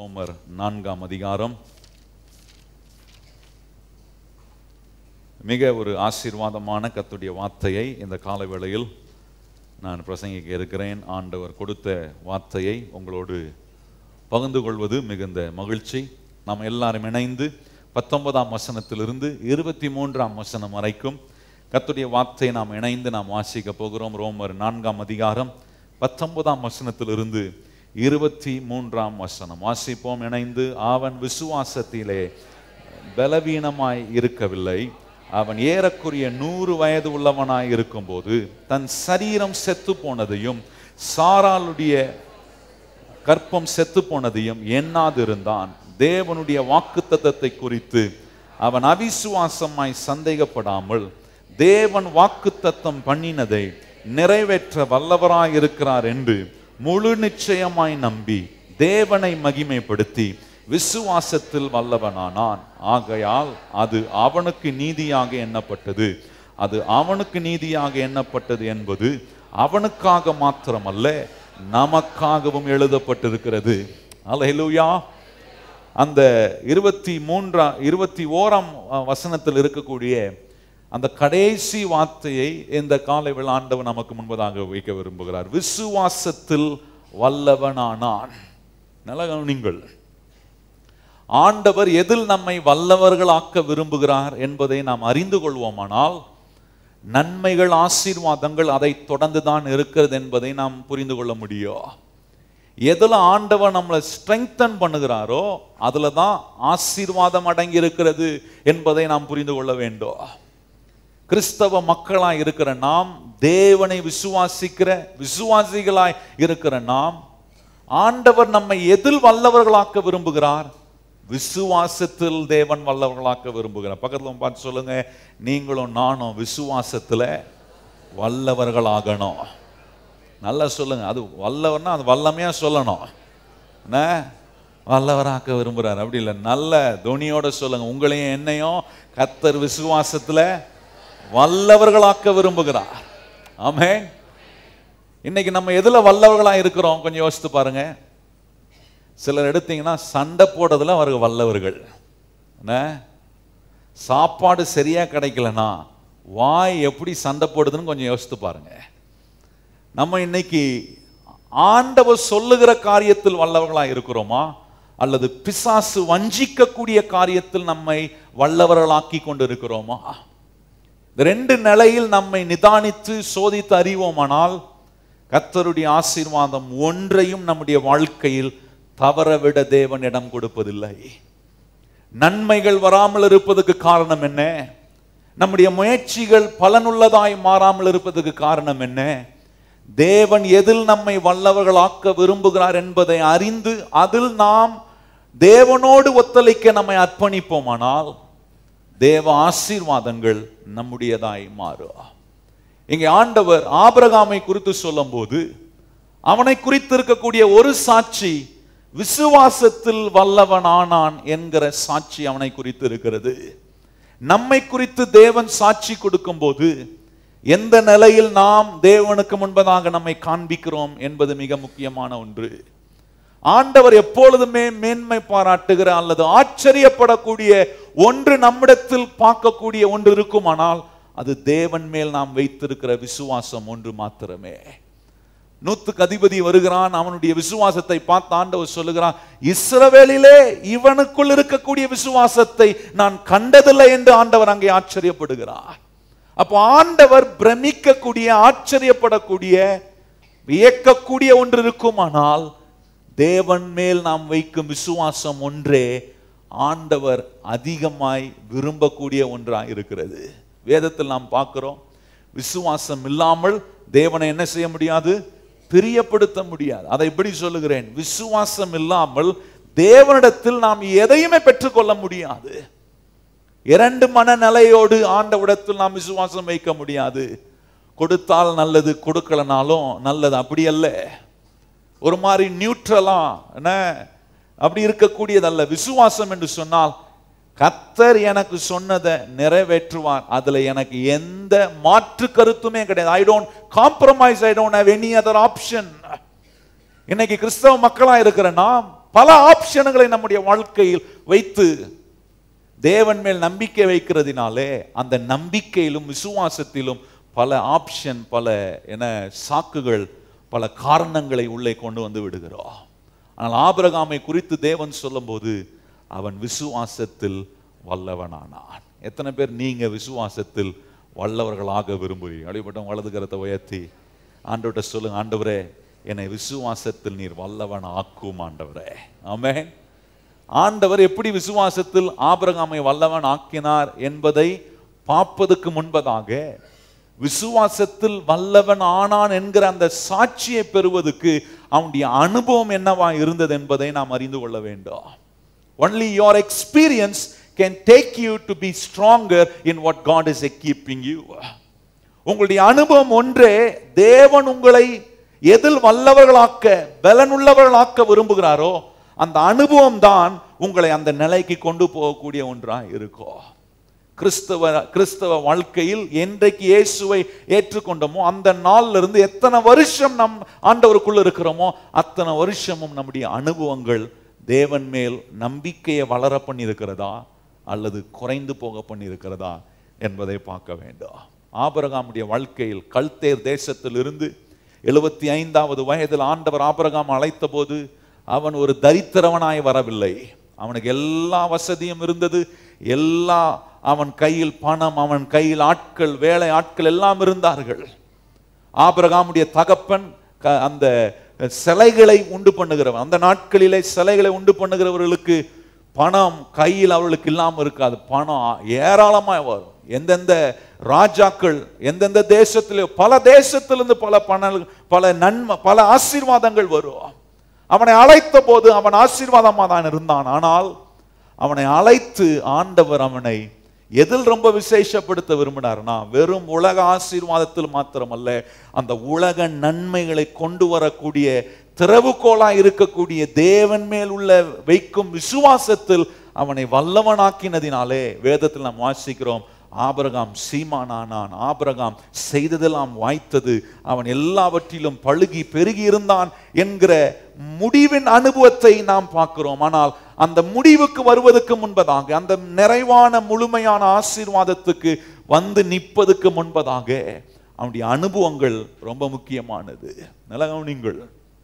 ரோமர் நான்காம் அதிகாரம் மிக ஒரு ஆசீர்வாதமான கத்துடைய வார்த்தையை இந்த கால வேளையில் நான் பிரசங்கிக்க இருக்கிறேன் ஆண்டவர் கொடுத்த வார்த்தையை உங்களோடு பகிர்ந்து கொள்வது மிகுந்த மகிழ்ச்சி நாம் எல்லாரும் இணைந்து பத்தொன்பதாம் வசனத்திலிருந்து இருபத்தி மூன்றாம் வசனம் வரைக்கும் கத்துடைய வார்த்தையை நாம் இணைந்து நாம் வாசிக்க போகிறோம் ரோமர் நான்காம் அதிகாரம் பத்தொன்பதாம் வசனத்திலிருந்து இருபத்தி மூன்றாம் வசனம் வாசிப்போம் இணைந்து அவன் விசுவாசத்திலே பலவீனமாய் இருக்கவில்லை அவன் ஏறக்குறைய நூறு வயது உள்ளவனாய் இருக்கும்போது தன் சரீரம் செத்து போனதையும் சாராளுடைய கற்பம் செத்து போனதையும் எண்ணாதிருந்தான் தேவனுடைய வாக்குத்தத்தத்தை குறித்து அவன் அவிசுவாசமாய் சந்தேகப்படாமல் தேவன் வாக்குத்தத்தம் பண்ணினதை நிறைவேற்ற வல்லவராய் இருக்கிறார் என்று முழு நிச்சயமாய் நம்பி தேவனை மகிமைப்படுத்தி விசுவாசத்தில் வல்லவனானான் ஆகையால் அது அவனுக்கு நீதியாக எண்ணப்பட்டது அது அவனுக்கு நீதியாக எண்ணப்பட்டது என்பது அவனுக்காக மாத்திரமல்ல நமக்காகவும் எழுதப்பட்டிருக்கிறது அல்லேலூயா அந்த இருபத்தி மூன்றாம் இருபத்தி ஓராம் வசனத்தில் இருக்கக்கூடிய அந்த கடைசி வார்த்தையை இந்த காலை வேளை ஆண்டவர் நமக்கு முன்பதாக வைக்க விரும்புகிறார் விசுவாசத்தில் வல்லவனானான் நல்ல கவனிங்கள் ஆண்டவர் எதில் நம்மை வல்லவர்களாக்க விரும்புகிறார் என்பதை நாம் அறிந்து கொள்வோமானால் நன்மைகள் ஆசீர்வாதங்கள் அதை தொடர்ந்து தான் இருக்கிறது என்பதை நாம் புரிந்து கொள்ள முடியும் எதுல ஆண்டவர் நம்மளை ஸ்ட்ரெங்தன் பண்ணுகிறாரோ அதுல தான் ஆசீர்வாதம் அடங்கி இருக்கிறது என்பதை நாம் புரிந்து கொள்ள வேண்டும் கிறிஸ்தவ மக்களாய் இருக்கிற நாம் தேவனை விசுவாசிக்கிற விசுவாசிகளாய் இருக்கிற நாம் ஆண்டவர் நம்மை எதில் வல்லவர்களாக்க விரும்புகிறார் விசுவாசத்தில் தேவன் வல்லவர்களாக்க விரும்புகிறார் பக்கத்துல பார்த்து சொல்லுங்க நீங்களும் நானும் விசுவாசத்துல வல்லவர்களாகணும் நல்லா சொல்லுங்க அது வல்லவர்னா அது வல்லமையா சொல்லணும் என்ன வல்லவராக்க விரும்புறார் அப்படி இல்லை நல்ல துணியோட சொல்லுங்க உங்களையும் என்னையும் கத்தர் விசுவாசத்துல வல்லவர்களாக்க விரும்புகிறார் ஆமே இன்னைக்கு நம்ம எதுல வல்லவர்களா இருக்கிறோம் கொஞ்சம் யோசித்து பாருங்க சிலர் எடுத்தீங்கன்னா சண்டை போடுறதுல அவர்கள் வல்லவர்கள் என்ன சாப்பாடு சரியா கிடைக்கலனா வாய் எப்படி சண்டை போடுதுன்னு கொஞ்சம் யோசித்து பாருங்க நம்ம இன்னைக்கு ஆண்டவர் சொல்லுகிற காரியத்தில் வல்லவர்களா இருக்கிறோமா அல்லது பிசாசு வஞ்சிக்கக்கூடிய காரியத்தில் நம்மை வல்லவர்களாக்கி கொண்டு இருக்கிறோமா இந்த ரெண்டு நிலையில் நம்மை நிதானித்து சோதித்து அறிவோமானால் கத்தருடைய ஆசீர்வாதம் ஒன்றையும் நம்முடைய வாழ்க்கையில் தவறவிட தேவன் இடம் கொடுப்பதில்லை நன்மைகள் வராமல் இருப்பதற்கு காரணம் என்ன நம்முடைய முயற்சிகள் பலனுள்ளதாய் மாறாமல் இருப்பதற்கு காரணம் என்ன தேவன் எதில் நம்மை வல்லவர்களாக்க விரும்புகிறார் என்பதை அறிந்து அதில் நாம் தேவனோடு ஒத்துழைக்க நம்மை அர்ப்பணிப்போமானால் தேவ ஆசீர்வாதங்கள் நம்முடையதாய் மாறும் இங்கே ஆண்டவர் ஆபிரகாமை குறித்து சொல்லும்போது அவனை குறித்து இருக்கக்கூடிய ஒரு சாட்சி விசுவாசத்தில் வல்லவனானான் என்கிற சாட்சி அவனை குறித்து இருக்கிறது நம்மை குறித்து தேவன் சாட்சி கொடுக்கும்போது எந்த நிலையில் நாம் தேவனுக்கு முன்பதாக நம்மை காண்பிக்கிறோம் என்பது மிக முக்கியமான ஒன்று ஆண்டவர் எப்பொழுதுமே மேன்மை பாராட்டுகிற அல்லது ஆச்சரியப்படக்கூடிய ஒன்று நம்மிடத்தில் பார்க்கக்கூடிய ஒன்று இருக்குமானால் அது தேவன் மேல் நாம் வைத்திருக்கிற விசுவாசம் ஒன்று மாத்திரமே நூத்துக்கு அதிபதி வருகிறான் அவனுடைய விசுவாசத்தை பார்த்து ஆண்டவர் சொல்லுகிறான் இஸ்ரவேலிலே இவனுக்குள் இருக்கக்கூடிய விசுவாசத்தை நான் கண்டதில்லை என்று ஆண்டவர் அங்கே ஆச்சரியப்படுகிறார் அப்போ ஆண்டவர் பிரமிக்கக்கூடிய ஆச்சரியப்படக்கூடிய வியக்கக்கூடிய ஒன்று இருக்குமானால் தேவன் மேல் நாம் வைக்கும் விசுவாசம் ஒன்றே ஆண்டவர் அதிகமாய் விரும்பக்கூடிய ஒன்றாக இருக்கிறது வேதத்தில் நாம் பார்க்கிறோம் விசுவாசம் இல்லாமல் தேவனை என்ன செய்ய முடியாது பிரியப்படுத்த முடியாது அதை எப்படி சொல்லுகிறேன் விசுவாசம் இல்லாமல் தேவனிடத்தில் நாம் எதையுமே பெற்றுக்கொள்ள முடியாது இரண்டு மனநிலையோடு ஆண்டவிடத்தில் நாம் விசுவாசம் வைக்க முடியாது கொடுத்தால் நல்லது கொடுக்கலனாலும் நல்லது அப்படி அல்ல ஒரு மாதிரி நியூட்ரலா என்ன அப்படி இருக்கக்கூடியதல்ல விசுவாசம் என்று சொன்னால் கத்தர் எனக்கு சொன்னதை நிறைவேற்றுவார் அதுல எனக்கு எந்த மாற்று கருத்துமே கிடையாது I don't compromise I don't have any other option இன்னைக்கு கிறிஸ்தவ மக்களா இருக்கிற நாம் பல ஆப்ஷன்களை நம்முடைய வாழ்க்கையில் வைத்து தேவன் மேல் நம்பிக்கை வைக்கிறதினாலே அந்த நம்பிக்கையிலும் விசுவாசத்திலும் பல ஆப்ஷன் பல என சாக்குகள் பல காரணங்களை உள்ளே கொண்டு வந்து விடுகிறோம் ஆனால் ஆபிரகாமை குறித்து தேவன் சொல்லும்போது அவன் விசுவாசத்தில் வல்லவனானான் எத்தனை பேர் நீங்க விசுவாசத்தில் வல்லவர்களாக விரும்புகிறீங்க அடிப்பட்ட வலது கரத்தை உயர்த்தி ஆண்டவர்கிட்ட சொல்லுங்க ஆண்டவரே என்னை விசுவாசத்தில் நீர் வல்லவன் ஆக்கும் ஆண்டவரே ஆமென் ஆண்டவர் எப்படி விசுவாசத்தில் ஆபிரகாமை வல்லவன் ஆக்கினார் என்பதை பார்ப்பதற்கு முன்பதாக விசுவாசத்தில் வல்லவன் ஆனான் என்கிற அந்த சாட்சியை பெறுவதற்கு அவனுடைய அனுபவம் என்னவா இருந்தது என்பதை நாம் அறிந்து கொள்ள வேண்டும் only your experience can take you to be stronger in what God is equipping you உங்களுடைய அனுபவம் ஒன்றே தேவன் உங்களை எதில் வல்லவர்களாக்க பலனுள்ளவர்களாக்க விரும்புகிறாரோ அந்த அனுபவம் தான் உங்களை அந்த நிலைக்கு கொண்டு போகக்கூடிய ஒன்றாக இருக்கும் கிறிஸ்தவ கிறிஸ்தவ வாழ்க்கையில் என்றைக்கு இயேசுவை ஏற்றுக்கொண்டோமோ அந்த நாள்ல இருந்து எத்தனை வருஷம் நம் ஆண்டவருக்குள்ள இருக்கிறோமோ அத்தனை வருஷமும் நம்முடைய அனுபவங்கள் தேவன் மேல் நம்பிக்கையை வளர பண்ணி இருக்கிறதா அல்லது குறைந்து போக பண்ணி இருக்கிறதா என்பதை பார்க்க வேண்டும் ஆபரகாமுடைய வாழ்க்கையில் கல்தேர் தேசத்திலிருந்து எழுபத்தி ஐந்தாவது வயதில் ஆண்டவர் ஆபரகாம் அழைத்த போது அவன் ஒரு தரித்திரவனாய் வரவில்லை அவனுக்கு எல்லா வசதியும் இருந்தது எல்லா அவன் கையில் பணம் அவன் கையில் ஆட்கள் வேலை ஆட்கள் எல்லாம் இருந்தார்கள் ஆபிரகாமுடைய தகப்பன் க- அந்த சிலைகளை உண்டு பண்ணுகிறவன் அந்த நாட்களிலே சிலைகளை உண்டு பண்ணுகிறவர்களுக்கு பணம் கையில் அவர்களுக்கு இல்லாம இருக்காது பணம் ஏராளமாய் வரும் எந்தெந்த ராஜாக்கள் எந்தெந்த தேசத்திலே பல தேசத்திலிருந்து பல பண பல நன்மை பல ஆசீர்வாதங்கள் வரும் அவனை அழைத்த போது அவன் ஆசீர்வாதமாக தான் இருந்தான் ஆனால் அவனை அழைத்து ஆண்டவர் அவனை எதில் ரொம்ப விசேஷப்படுத்த விரும்பினார்னா வெறும் உலக ஆசீர்வாதத்தில் மாத்திரமல்ல அந்த உலக நன்மைகளை கொண்டு வரக்கூடிய திறவுகோலா இருக்கக்கூடிய தேவன் மேல் உள்ள வைக்கும் விசுவாசத்தில் அவனை வல்லவனாக்கினதினாலே வேதத்தில் நாம் வாசிக்கிறோம் ஆபிரகாம் சீமானானான் ஆபிரகாம் செய்ததெல்லாம் வாய்த்தது அவன் எல்லாவற்றிலும் பழுகி பெருகி இருந்தான் என்கிற முடிவின் அனுபவத்தை நாம் பார்க்கிறோம் ஆனால் அந்த முடிவுக்கு வருவதற்கு முன்பதாக அந்த நிறைவான முழுமையான ஆசீர்வாதத்துக்கு வந்து நிற்பதுக்கு முன்பதாக அவனுடைய அனுபவங்கள் ரொம்ப முக்கியமானது நல்ல கவனிங்கள்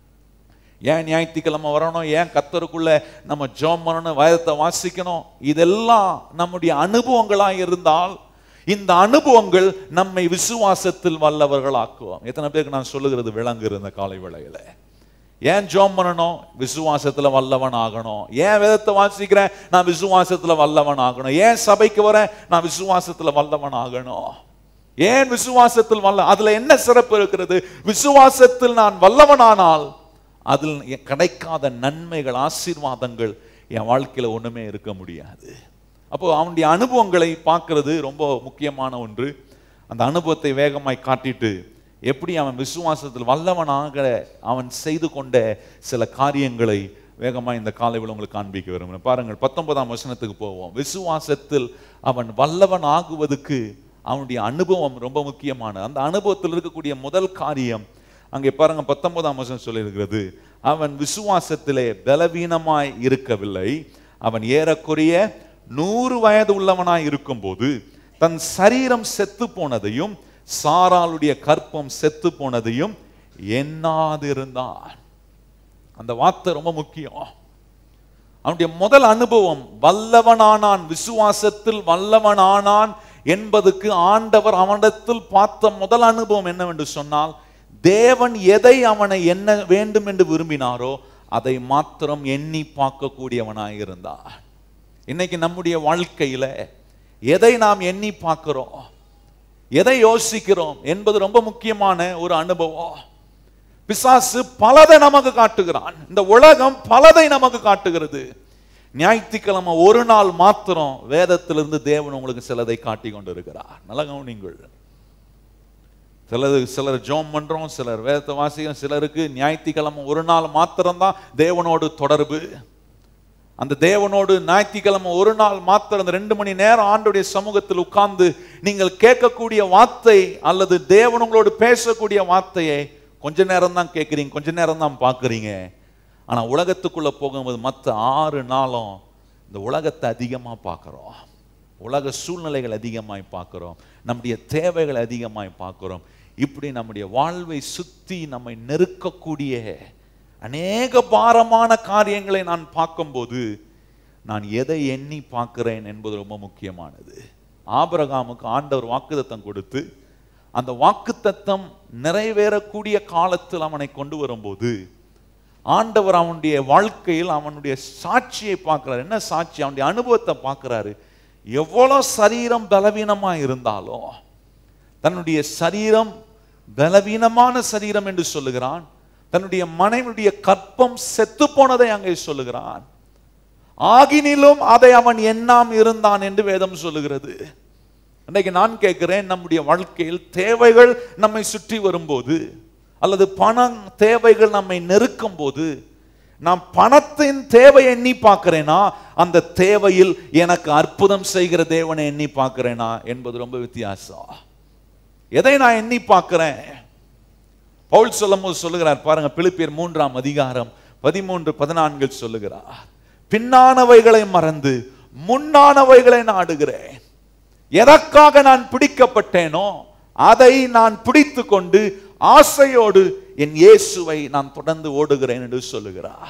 ஏன் ஞாயிற்றுக்கிழமை வரணும் ஏன் கத்தருக்குள்ள நம்ம ஜோம் பண்ணணும் வேதத்தை வாசிக்கணும் இதெல்லாம் நம்முடைய அனுபவங்களா இருந்தால் இந்த அனுபவங்கள் நம்மை விசுவாசத்தில் வல்லவர்களாக்குவோம் எத்தனை பேருக்கு நான் சொல்லுகிறது விளங்குறது இந்த காலை வேளையில ஏன் ஜோம் பண்ணணும் விசுவாசத்துல வல்லவன் ஆகணும் ஏன் வேதத்தை வாசிக்கிறேன் நான் விசுவாசத்துல வல்லவன் ஆகணும் ஏன் சபைக்கு வரேன் நான் விசுவாசத்துல வல்லவன் ஆகணும் ஏன் விசுவாசத்தில் வல்ல அதுல என்ன சிறப்பு இருக்கிறது விசுவாசத்தில் நான் வல்லவனானால் அதில் எ- கிடைக்காத நன்மைகள் ஆசீர்வாதங்கள் என் வாழ்க்கையில ஒண்ணுமே இருக்க முடியாது அப்போ அவனுடைய அனுபவங்களை பார்க்கிறது ரொம்ப முக்கியமான ஒன்று அந்த அனுபவத்தை வேகமாய் காட்டிட்டு எப்படி அவன் விசுவாசத்தில் வல்லவனாக அவன் செய்து கொண்ட சில காரியங்களை வேகமாக இந்த காலைவில் உங்களுக்கு காண்பிக்க விரும்புகிறேன் பாருங்கள் பத்தொன்பதாம் வசனத்துக்கு போவோம் விசுவாசத்தில் அவன் வல்லவன் ஆகுவதற்கு அவனுடைய அனுபவம் ரொம்ப முக்கியமான அந்த அனுபவத்தில் இருக்கக்கூடிய முதல் காரியம் அங்கே பாருங்க பத்தொன்பதாம் வசனம் சொல்லியிருக்கிறது அவன் விசுவாசத்திலே பலவீனமாய் இருக்கவில்லை அவன் ஏறக்குறைய நூறு வயது உள்ளவனாய் இருக்கும்போது தன் சரீரம் செத்து போனதையும் சாராளுடைய கற்பம் செத்து போனதையும் எண்ணாதிருந்தான் அந்த வார்த்தை ரொம்ப முக்கியம் அவனுடைய முதல் அனுபவம் வல்லவனானான் விசுவாசத்தில் வல்லவனானான் என்பதுக்கு ஆண்டவர் அவனிடத்தில் பார்த்த முதல் அனுபவம் என்னவென்று சொன்னால் தேவன் எதை அவனை என்ன வேண்டும் என்று விரும்பினாரோ அதை மாத்திரம் எண்ணி பார்க்கக்கூடியவனாய் இருந்தான் இன்னைக்கு நம்முடைய வாழ்க்கையில எதை நாம் எண்ணி பார்க்கிறோம் எதை யோசிக்கிறோம் என்பது ரொம்ப முக்கியமான ஒரு அனுபவம் பிசாசு பலதை நமக்கு காட்டுகிறான் இந்த உலகம் பலதை நமக்கு காட்டுகிறது ஞாயிற்றுக்கிழமை ஒரு நாள் மாத்திரம் வேதத்திலிருந்து தேவன் உங்களுக்கு சிலதை காட்டி கொண்டிருக்கிறார் நல்ல கவனிங்கள் சிலது சிலர் ஜோம் பண்றோம் சிலர் வேதத்தை வாசிக்கிறோம் சிலருக்கு ஞாயிற்றுக்கிழமை ஒரு நாள் மாத்திரம்தான் தேவனோடு தொடர்பு அந்த தேவனோடு ஞாயிற்றுக்கிழமை ஒரு நாள் மாத்திரம் அந்த ரெண்டு மணி நேரம் ஆண்டுடைய சமூகத்தில் உட்கார்ந்து நீங்கள் கேட்கக்கூடிய வார்த்தை அல்லது தேவன் உங்களோடு பேசக்கூடிய வார்த்தையை கொஞ்ச நேரம் தான் கேட்குறீங்க கொஞ்ச நேரம் தான் பார்க்குறீங்க ஆனா உலகத்துக்குள்ள போகும்போது மற்ற ஆறு நாளும் இந்த உலகத்தை அதிகமா பார்க்குறோம் உலக சூழ்நிலைகள் அதிகமாய் பார்க்கிறோம் நம்முடைய தேவைகள் அதிகமாய் பார்க்கிறோம் இப்படி நம்முடைய வாழ்வை சுத்தி நம்மை நெருக்கக்கூடிய அநேக பாரமான காரியங்களை நான் பார்க்கும்போது நான் எதை எண்ணி பார்க்கிறேன் என்பது ரொம்ப முக்கியமானது ஆபிரகாமுக்கு ஆண்டவர் வாக்குத்தத்தம் கொடுத்து அந்த வாக்குத்தத்தம் நிறைவேறக்கூடிய காலத்தில் அவனை கொண்டு வரும்போது ஆண்டவர் அவனுடைய வாழ்க்கையில் அவனுடைய சாட்சியை பார்க்கிறார் என்ன சாட்சி அவனுடைய அனுபவத்தை பார்க்கிறாரு எவ்வளோ சரீரம் பலவீனமா இருந்தாலும் தன்னுடைய சரீரம் பலவீனமான சரீரம் என்று சொல்லுகிறான் தன்னுடைய மனைவியுடைய கற்பம் செத்து போனதை அங்கே சொல்லுகிறான் ஆகினிலும் அதை அவன் எண்ணாம் இருந்தான் என்று வேதம் சொல்லுகிறது இன்னைக்கு நான் கேட்கிறேன் நம்முடைய வாழ்க்கையில் தேவைகள் நம்மை சுற்றி வரும்போது அல்லது பணம் தேவைகள் நம்மை நெருக்கும் போது நான் பணத்தின் தேவையை எண்ணி பார்க்கிறேனா அந்த தேவையில் எனக்கு அற்புதம் செய்கிற தேவனை எண்ணி பார்க்கிறேனா என்பது ரொம்ப வித்தியாசம் எதை நான் எண்ணி பார்க்கிறேன் பவுல் சொல்லும் போது சொல்லுகிறார் பாருங்க பிலிப்பியர் மூன்றாம் அதிகாரம் பதிமூன்று பதினான்கு சொல்லுகிறார் பின்னானவைகளை மறந்து முன்னானவைகளை நாடுகிறேன் எதற்காக நான் பிடிக்கப்பட்டேனோ அதை நான் பிடித்து கொண்டு ஆசையோடு என் இயேசுவை நான் தொடர்ந்து ஓடுகிறேன் என்று சொல்லுகிறார்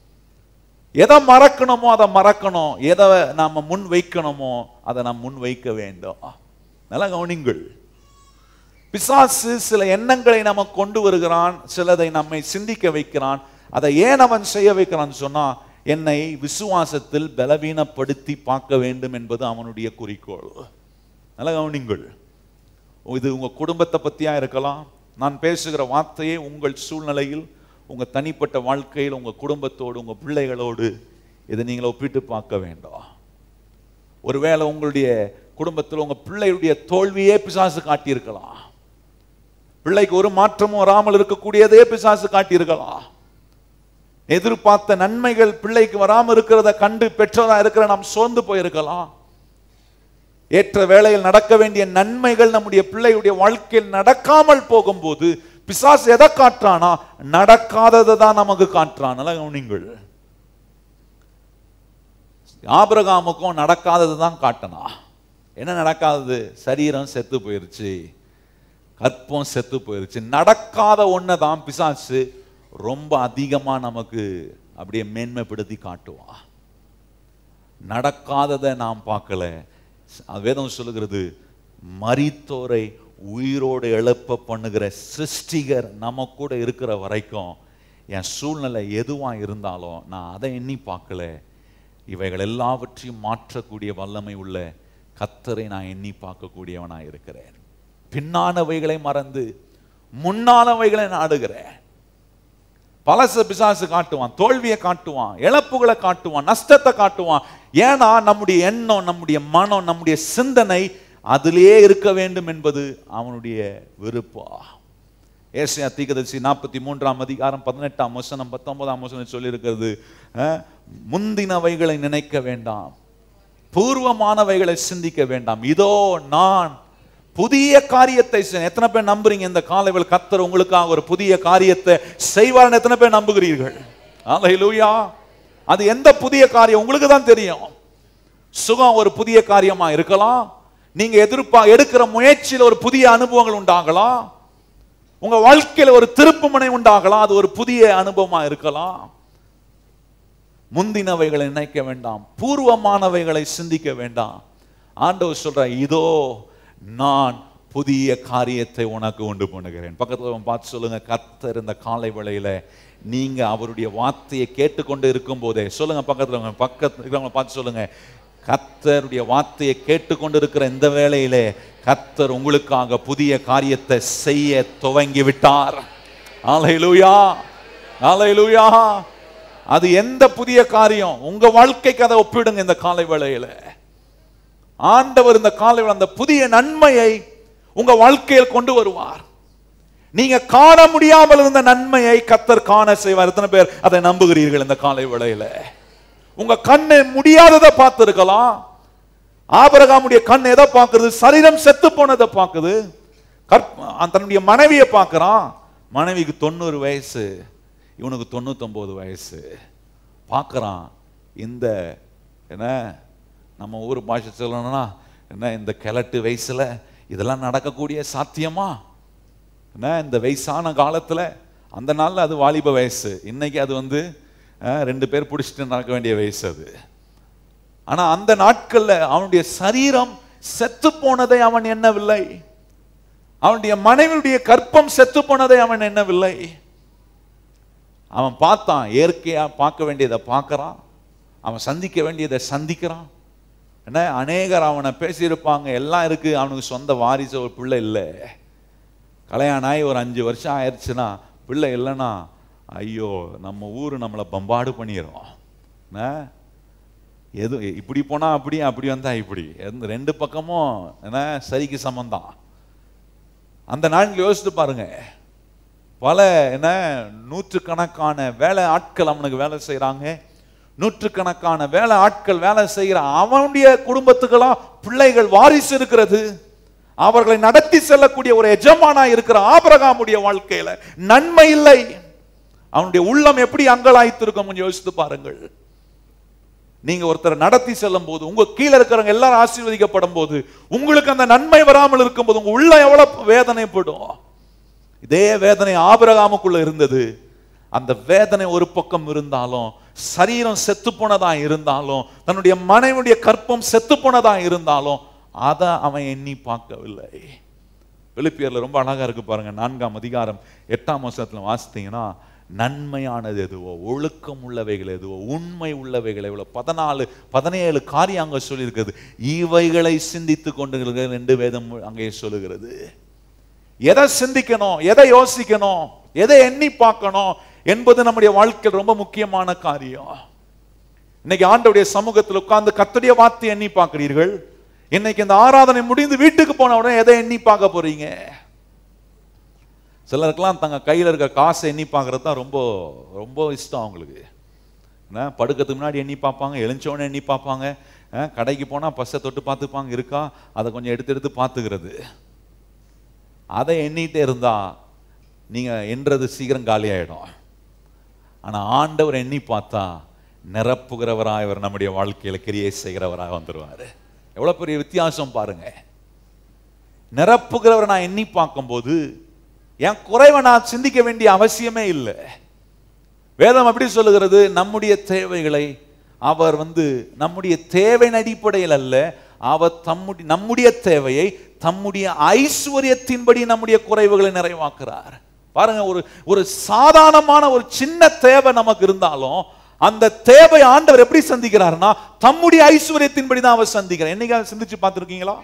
எதை மறக்கணுமோ அதை மறக்கணும் எதை நாம முன் வைக்கணுமோ அதை நாம் முன் வைக்க வேண்டும் நல்லா கவனிங்கள் பிசாசு சில எண்ணங்களை நம்ம கொண்டு வருகிறான் சிலதை நம்மை சிந்திக்க வைக்கிறான் அதை ஏன் அவன் செய்ய வைக்கிறான் சொன்னா என்னை விசுவாசத்தில் பலவீனப்படுத்தி பார்க்க வேண்டும் என்பது அவனுடைய குறிக்கோள் நல்லா கவனிங்கள் இது உங்க குடும்பத்தை பத்தியா இருக்கலாம் நான் பேசுகிற வார்த்தையே உங்கள் சூழ்நிலையில் உங்க தனிப்பட்ட வாழ்க்கையில் உங்க குடும்பத்தோடு உங்க பிள்ளைகளோடு இதை நீங்கள் ஒப்பிட்டு பார்க்க வேண்டாம் ஒருவேளை உங்களுடைய குடும்பத்தில் உங்க பிள்ளையுடைய தோல்வியே பிசாசு காட்டியிருக்கலாம் பிள்ளைக்கு ஒரு மாற்றமும் வராமல் இருக்கக்கூடியதே பிசாசு காட்டியிருக்கலாம் எதிர்பார்த்த நன்மைகள் பிள்ளைக்கு வராமல் இருக்கிறத கண்டு பெற்றோரா இருக்கிற நாம் சோர்ந்து போயிருக்கலாம் ஏற்ற வேளையில் நடக்க வேண்டிய நன்மைகள் நம்முடைய பிள்ளையுடைய வாழ்க்கையில் நடக்காமல் போகும்போது பிசாசு எதை காட்டுறானா நடக்காததை தான் நமக்கு காட்டுறான் நல்லா கவனிங்கள் ஆபிரகாமுக்கும் நடக்காதது தான் காட்டனா என்ன நடக்காதது சரீரம் செத்து போயிருச்சு கற்பம் செத்து போயிருச்சு நடக்காத ஒன்றை தான் பிசாசு ரொம்ப அதிகமா நமக்கு அப்படியே மேன்மைப்படுத்தி காட்டுவான் நடக்காததை நாம் பார்க்கல வேதம் சொல்லுகிறது மரித்தோரை உயிரோடு எழுப்ப பண்ணுகிற சிருஷ்டிகர் நம்ம கூட இருக்கிற வரைக்கும் என் சூழ்நிலை எதுவா இருந்தாலும் நான் அதை எண்ணி பார்க்கல இவைகள் எல்லாவற்றையும் மாற்றக்கூடிய வல்லமை உள்ள கத்தரை நான் எண்ணி பார்க்கக்கூடியவனா இருக்கிறேன் பின்னானவைகளை மறந்து முன்னானவைகளை நாடுகிறேன் பலச பிசாசு காட்டுவான் தோல்வியை காட்டுவான் இழப்புகளை காட்டுவான் நஷ்டத்தை காட்டுவான் ஏன்னா நம்முடைய எண்ணம் நம்முடைய மனம் நம்முடைய சிந்தனை அதிலேயே இருக்க வேண்டும் என்பது அவனுடைய விருப்பம் ஏசியா தீகதரிசி நாற்பத்தி மூன்றாம் அதிகாரம் பதினெட்டாம் வசனம் பத்தொன்பதாம் வசனம் சொல்லியிருக்கிறது அஹ், முந்தினவைகளை நினைக்க வேண்டாம் பூர்வமானவைகளை சிந்திக்க வேண்டாம் இதோ நான் புதிய காரியத்தை செய்~ எத்தனை பேர் நம்புறீங்க இந்த காலைவில் கத்தர் உங்களுக்காக ஒரு புதிய காரியத்தை செய்வார்னு எத்தனை பேர் நம்புகிறீர்கள் ஹalleluya அது எந்த புதிய காரியம் உங்களுக்கு தான் தெரியும் சுகம் ஒரு புதிய காரியமா இருக்கலாம் நீங்க எதிர்ப்பா எடுக்கிற முயற்சியில் ஒரு புதிய அனுபவங்கள் உண்டாகலாம் உங்க வாழ்க்கையில ஒரு திருப்புமுனை உண்டாகலாம் அது ஒரு புதிய அனுபவமா இருக்கலாம் முந்தினவைகளை நினைக்க வேண்டாம் பூர்வமானவைகளை சிந்திக்க வேண்டாம் ஆண்டவர் சொல்ற இதோ நான் புதிய காரியத்தை உனக்கு உண்டு பண்ணுகிறேன் பக்கத்துல உள்ளவன் பார்த்து சொல்லுங்க கர்த்தர் இந்த காலை வேளையில நீங்க அவருடைய வார்த்தையை கேட்டுக்கொண்டு இருக்கும் போதே சொல்லுங்க பக்கத்துல உள்ளவங்க, பக்கத்துல இருக்கிறவங்க பார்த்து சொல்லுங்க கர்த்தருடைய வார்த்தையை கேட்டுக்கொண்டு இருக்கிற இந்த வேளையிலே கர்த்தர் உங்களுக்காக புதிய காரியத்தை செய்ய துவங்கி விட்டார் ஆலையிலுயா ஆலையிலுயா அது எந்த புதிய காரியம் உங்க வாழ்க்கைக்கு அதை ஒப்பிடுங்க இந்த காலை வேளையில ஆண்டவர் இந்த காலை வேளை அந்த புதிய நன்மையை உங்க வாழ்க்கையில் கொண்டு வருவார் நீங்க காண முடியாமல் இருந்த நன்மையை கத்தர் காண செய்வார் எத்தனை பேர் அதை நம்புகிறீர்கள் இந்த காலை வேளையில உங்க கண்ணு முடியாததை பார்த்திருக்கலாம் ஆபரகாமுடைய கண் எதை பார்க்குது சரீரம் செத்து போனதை பார்க்குது கற்ப- தன்னுடைய மனைவியை பார்க்கறான் மனைவிக்கு தொண்ணூறு வயசு இவனுக்கு தொண்ணூத்தொம்பது வயசு பார்க்குறான் இந்த என்ன நம்ம ஊர் பாஷை சொல்லணும்னா என்ன இந்த கிழட்டு வயசுல இதெல்லாம் நடக்கக்கூடிய சாத்தியமா என்ன இந்த வயசான காலத்துல அந்த நாள்ல அது வாலிப வயசு இன்னைக்கு அது வந்து அஹ், ரெண்டு பேர் பிடிச்சிட்டு நடக்க வேண்டிய வயசு அது ஆனா அந்த நாட்கள்ல அவனுடைய சரீரம் செத்து போனதை அவன் எண்ணவில்லை அவனுடைய மனைவியுடைய கற்பம் செத்து போனதை அவன் எண்ணவில்லை அவன் பார்த்தான் இயற்கையா பார்க்க வேண்டியதை பார்க்கறான் அவன் சந்திக்க வேண்டியதை சந்திக்கிறான் என்ன அநேகர் அவனை பேசியிருப்பாங்க எல்லாம் இருக்கு அவனுக்கு சொந்த வாரிசு ஒரு பிள்ளை இல்லை கல்யாணம் ஆகி ஒரு அஞ்சு வருஷம் ஆயிடுச்சுன்னா பிள்ளை இல்லைன்னா ஐயோ நம்ம ஊர் நம்மளை பம்பாடு பண்ணிடும் என்ன எது இப்படி போனா அப்படி அப்படி வந்தா இப்படி எந்த- ரெண்டு பக்கமும் என்ன சரிக்கு சமந்தான் அந்த நாட்டில் யோசித்து பாருங்க பல என்ன நூற்றுக்கணக்கான வேலை ஆட்கள் அவனுக்கு வேலை செய்றாங்க நூற்றுக்கணக்கான வேலை ஆட்கள் வேலை செய்கிற அவனுடைய குடும்பத்துக்கெல்லாம் பிள்ளைகள் வாரிசு இருக்கிறது அவர்களை நடத்தி செல்லக்கூடிய ஒரு எஜமானா இருக்கிற ஆபிரகாமுடைய வாழ்க்கையில நன்மை இல்லை அவனுடைய உள்ளம் எப்படி அங்கலாய்த்திருக்கும் கொஞ்சம் யோசித்து பாருங்கள் நீங்க ஒருத்தரை நடத்தி செல்லும் போது உங்க கீழே இருக்கிறவங்க எல்லாரும் ஆசீர்வதிக்கப்படும் போது உங்களுக்கு அந்த நன்மை வராமல் இருக்கும்போது உங்க உள்ள எவ்வளவு வேதனைப்படும் இதே வேதனை ஆபிரகாமுக்குள்ள இருந்தது அந்த வேதனை ஒரு பக்கம் இருந்தாலும் சரீரம் செத்து போனதா இருந்தாலும் தன்னுடைய மனைவியுடைய கற்பம் செத்து போனதா இருந்தாலும் அதை அவன் எண்ணி பார்க்கவில்லை பிலிப்பியர்ல ரொம்ப அழகா இருக்கு பாருங்க நான்காம் அதிகாரம் எட்டாம் வருஷத்துல வாசித்தீங்கன்னா நன்மையானது எதுவோ ஒழுக்கம் உள்ளவைகள் எதுவோ உண்மை உள்ளவைகள் எவ்வளோ பதினாலு பதினேழு காரியம் அங்க சொல்லியிருக்கிறது இவைகளை சிந்தித்து கொண்டு ரெண்டு வேதம் அங்கே சொல்லுகிறது எதை சிந்திக்கணும் எதை யோசிக்கணும் எதை எண்ணி பார்க்கணும் என்பது நம்முடைய வாழ்க்கையில் ரொம்ப முக்கியமான காரியம் இன்னைக்கு ஆண்டவுடைய சமூகத்தில் உட்கார்ந்து கத்துடைய வார்த்தை எண்ணி பார்க்கிறீர்கள் இன்னைக்கு இந்த ஆராதனை முடிந்து வீட்டுக்கு போன உடனே எதை எண்ணி பார்க்க போறீங்க சிலருக்கெல்லாம் தங்க கையில் இருக்க காசை எண்ணி பார்க்கறது தான் ரொம்ப ரொம்ப இஷ்டம் அவங்களுக்கு என்ன படுக்கிறதுக்கு முன்னாடி எண்ணி பார்ப்பாங்க எழுந்தோடனே எண்ணி பார்ப்பாங்க அஹ், கடைக்கு போனால் பஸ்ஸை தொட்டு பார்த்துப்பாங்க இருக்கா அதை கொஞ்சம் எடுத்து எடுத்து பார்த்துக்கிறது அதை எண்ணிட்டே இருந்தா நீங்க எண்றது சீக்கிரம் காலியாயிடும் ஆனா ஆண்டவர் எண்ணி பார்த்தா நிரப்புகிறவராய் அவர் நம்முடைய வாழ்க்கையில கிரியை செய்கிறவராக வந்துருவாரு எவ்வளவு பெரிய வித்தியாசம் பாருங்க நிரப்புகிறவரை நான் எண்ணி பார்க்கும்போது என் குறைவை நான் சிந்திக்க வேண்டிய அவசியமே இல்லை வேதம் எப்படி சொல்லுகிறது நம்முடைய தேவைகளை அவர் வந்து நம்முடைய தேவையின் அடிப்படையில் அல்ல அவர் தம்முடைய நம்முடைய தேவையை தம்முடைய ஐஸ்வர்யத்தின்படி நம்முடைய குறைவுகளை நிறைவாக்குறார் பாருங்க ஒரு ஒரு சாதாரணமான ஒரு சின்ன தேவை நமக்கு இருந்தாலும் அந்த தேவை ஆண்டவர் எப்படி சந்திக்கிறாருன்னா தம்முடைய ஐஸ்வர்யத்தின்படி தான் அவர் சந்திக்கிறார் என்னைக்காவது சிந்திச்சு பார்த்துருக்கீங்களா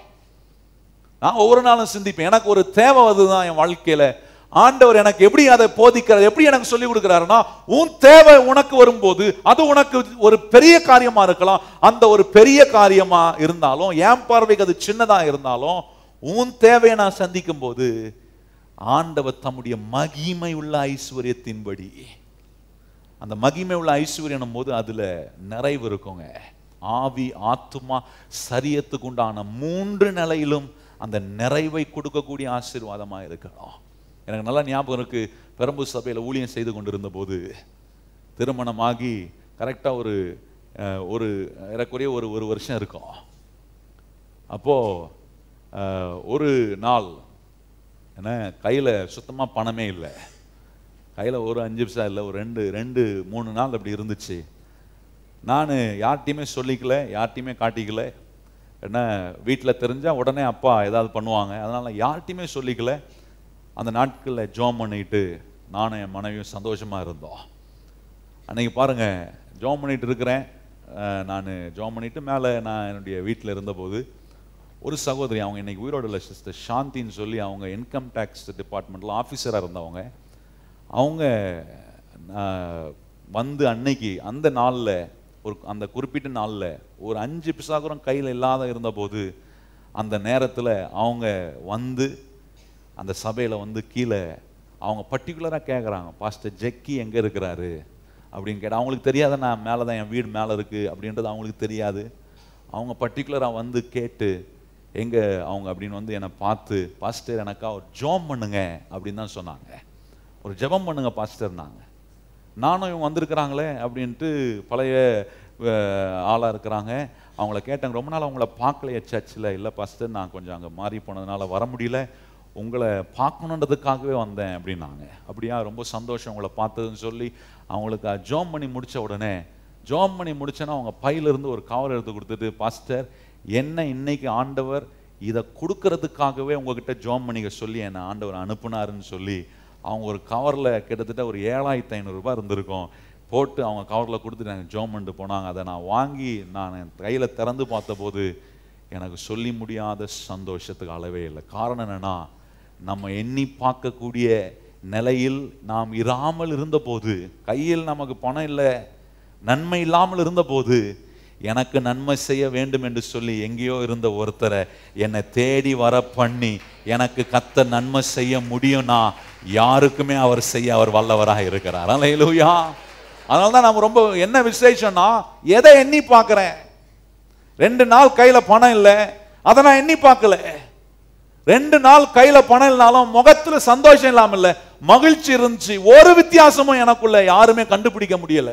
நான் ஒவ்வொரு நாளும் சிந்திப்பேன் எனக்கு ஒரு தேவை அதுதான் என் வாழ்க்கையில ஆண்டவர் எனக்கு எப்படி அதை போதிக்கிறார் எப்படி எனக்கு சொல்லி கொடுக்கிறாருன்னா உன் தேவை உனக்கு வரும்போது அது உனக்கு ஒரு பெரிய காரியமா இருக்கலாம் அந்த ஒரு பெரிய காரியமா இருந்தாலும் என் பார்வைக்கு அது சின்னதா இருந்தாலும் உன் தேவையை நான் சந்திக்கும் போது ஆண்டவர் தம்முடைய மகிமை உள்ள ஐஸ்வர்யத்தின்படி அந்த மகிமை உள்ள ஐஸ்வர்யம் போது அதுல நிறைவு இருக்குங்க ஆவி ஆத்துமா சரியத்துக்கு உண்டான மூன்று நிலையிலும் அந்த நிறைவை கொடுக்கக்கூடிய ஆசீர்வாதமா இருக்கணும் எனக்கு நல்லா ஞாபகம் இருக்கு பெரம்பூர் சபையில ஊழியம் செய்து கொண்டிருந்த போது திருமணமாகி கரெக்டா ஒரு அஹ், ஒரு ஏறக்குறைய ஒரு ஒரு வருஷம் இருக்கும் அப்போ அஹ், ஒரு நாள் என்ன கையில சுத்தமா பணமே இல்லை கையில் ஒரு அஞ்சு நிமிஷம் இல்லை ஒரு ரெண்டு ரெண்டு மூணு நாள் அப்படி இருந்துச்சு நான் யார்கிட்டையுமே சொல்லிக்கல யார்கிட்டையுமே காட்டிக்கல என்ன வீட்டில் தெரிஞ்சால் உடனே அப்பா ஏதாவது பண்ணுவாங்க அதனால் யார்கிட்டையுமே சொல்லிக்கல அந்த நாட்களில் ஜோம் பண்ணிட்டு நானும் என் மனைவியும் சந்தோஷமாக இருந்தோம் அன்னைக்கு பாருங்க ஜோம் பண்ணிட்டு இருக்கிறேன் நான் ஜோம் பண்ணிட்டு மேலே நான் என்னுடைய வீட்டில் இருந்தபோது ஒரு சகோதரி அவங்க இன்னைக்கு உயிரோடு இல்லை சிஸ்டர் சாந்தின்னு சொல்லி அவங்க இன்கம் டேக்ஸ் டிபார்ட்மெண்ட்டில் ஆஃபீஸராக இருந்தவங்க அவங்க ஆஹ், வந்து அன்னைக்கு அந்த நாளில் ஒரு அந்த குறிப்பிட்ட நாளில் ஒரு அஞ்சு பிசாகுரம் கையில் இல்லாத இருந்தபோது அந்த நேரத்தில் அவங்க வந்து அந்த சபையில் வந்து கீழே அவங்க பர்டிகுலராக கேட்குறாங்க பாஸ்டர் ஜெக்கி எங்கே இருக்கிறாரு அப்படின்னு கேட்டால் அவங்களுக்கு தெரியாத நான் மேலே தான் என் வீடு மேலே இருக்குது அப்படின்றது அவங்களுக்கு தெரியாது அவங்க பர்டிகுலராக வந்து கேட்டு எங்கே அவங்க அப்படின்னு வந்து என்னை பார்த்து பாஸ்டர் எனக்கா ஒரு ஜோம் பண்ணுங்க அப்படின்னு தான் சொன்னாங்க ஒரு ஜெபம் பண்ணுங்க பாஸ்டர்னாங்க நானும் இவங்க வந்திருக்கிறாங்களே அப்படின்ட்டு பழைய அஹ், ஆளா இருக்கிறாங்க அவங்கள கேட்டாங்க ரொம்ப நாள் அவங்கள பார்க்கலையே சர்ச்சில் இல்லை பாஸ்டர் நான் கொஞ்சம் அங்கே மாறி போனதுனால வர முடியல உங்களை பார்க்கணுன்றதுக்காகவே வந்தேன் அப்படின்னாங்க அப்படியா ரொம்ப சந்தோஷம் உங்களை பார்த்ததுன்னு சொல்லி அவங்களுக்கு ஜோம் பண்ணி முடிச்ச உடனே ஜோம் பண்ணி முடிச்சோன்னா அவங்க பையிலிருந்து ஒரு கவர் எடுத்து கொடுத்துட்டு பாஸ்டர் என்ன இன்னைக்கு ஆண்டவர் இதை கொடுக்கறதுக்காகவே உங்ககிட்ட ஜோம் பண்ணிக்க சொல்லி என்னை ஆண்டவர் அனுப்புனாருன்னு சொல்லி அவங்க ஒரு கவரில் கிட்டத்தட்ட ஒரு ஏழாயிரத்தி ஐநூறுரூபா இருந்திருக்கும் போட்டு அவங்க கவரில் கொடுத்துட்டு எனக்கு ஜோம் பண்ணிட்டு போனாங்க அதை நான் வாங்கி நான் என் கையில் திறந்து பார்த்தபோது எனக்கு சொல்லி முடியாத சந்தோஷத்துக்கு அளவே இல்லை காரணம் என்னன்னா நம்ம எண்ணி பார்க்கக்கூடிய நிலையில் நாம் இராமல் இருந்தபோது கையில் நமக்கு பணம் இல்லை நன்மை இல்லாமல் இருந்தபோது எனக்கு நன்மை செய்ய வேண்டும் என்று சொல்லி எங்கேயோ இருந்த ஒருத்தரை என்னை தேடி வர பண்ணி எனக்கு கத்த நன்மை செய்ய முடியும்னா யாருக்குமே அவர் செய்ய அவர் வல்லவராக இருக்கிறார் அல்லேலூயா அதனால தான் நம்ம ரொம்ப என்ன விசேஷம்னா எதை எண்ணி பார்க்கிறேன் ரெண்டு நாள் கையில பணம் இல்லை அதை நான் எண்ணி பார்க்கல ரெண்டு நாள் கையில பணம் இல்லைனாலும் முகத்துல சந்தோஷம் இல்லாம இல்ல மகிழ்ச்சி இருந்துச்சு ஒரு வித்தியாசமும் எனக்குள்ள யாருமே கண்டுபிடிக்க முடியல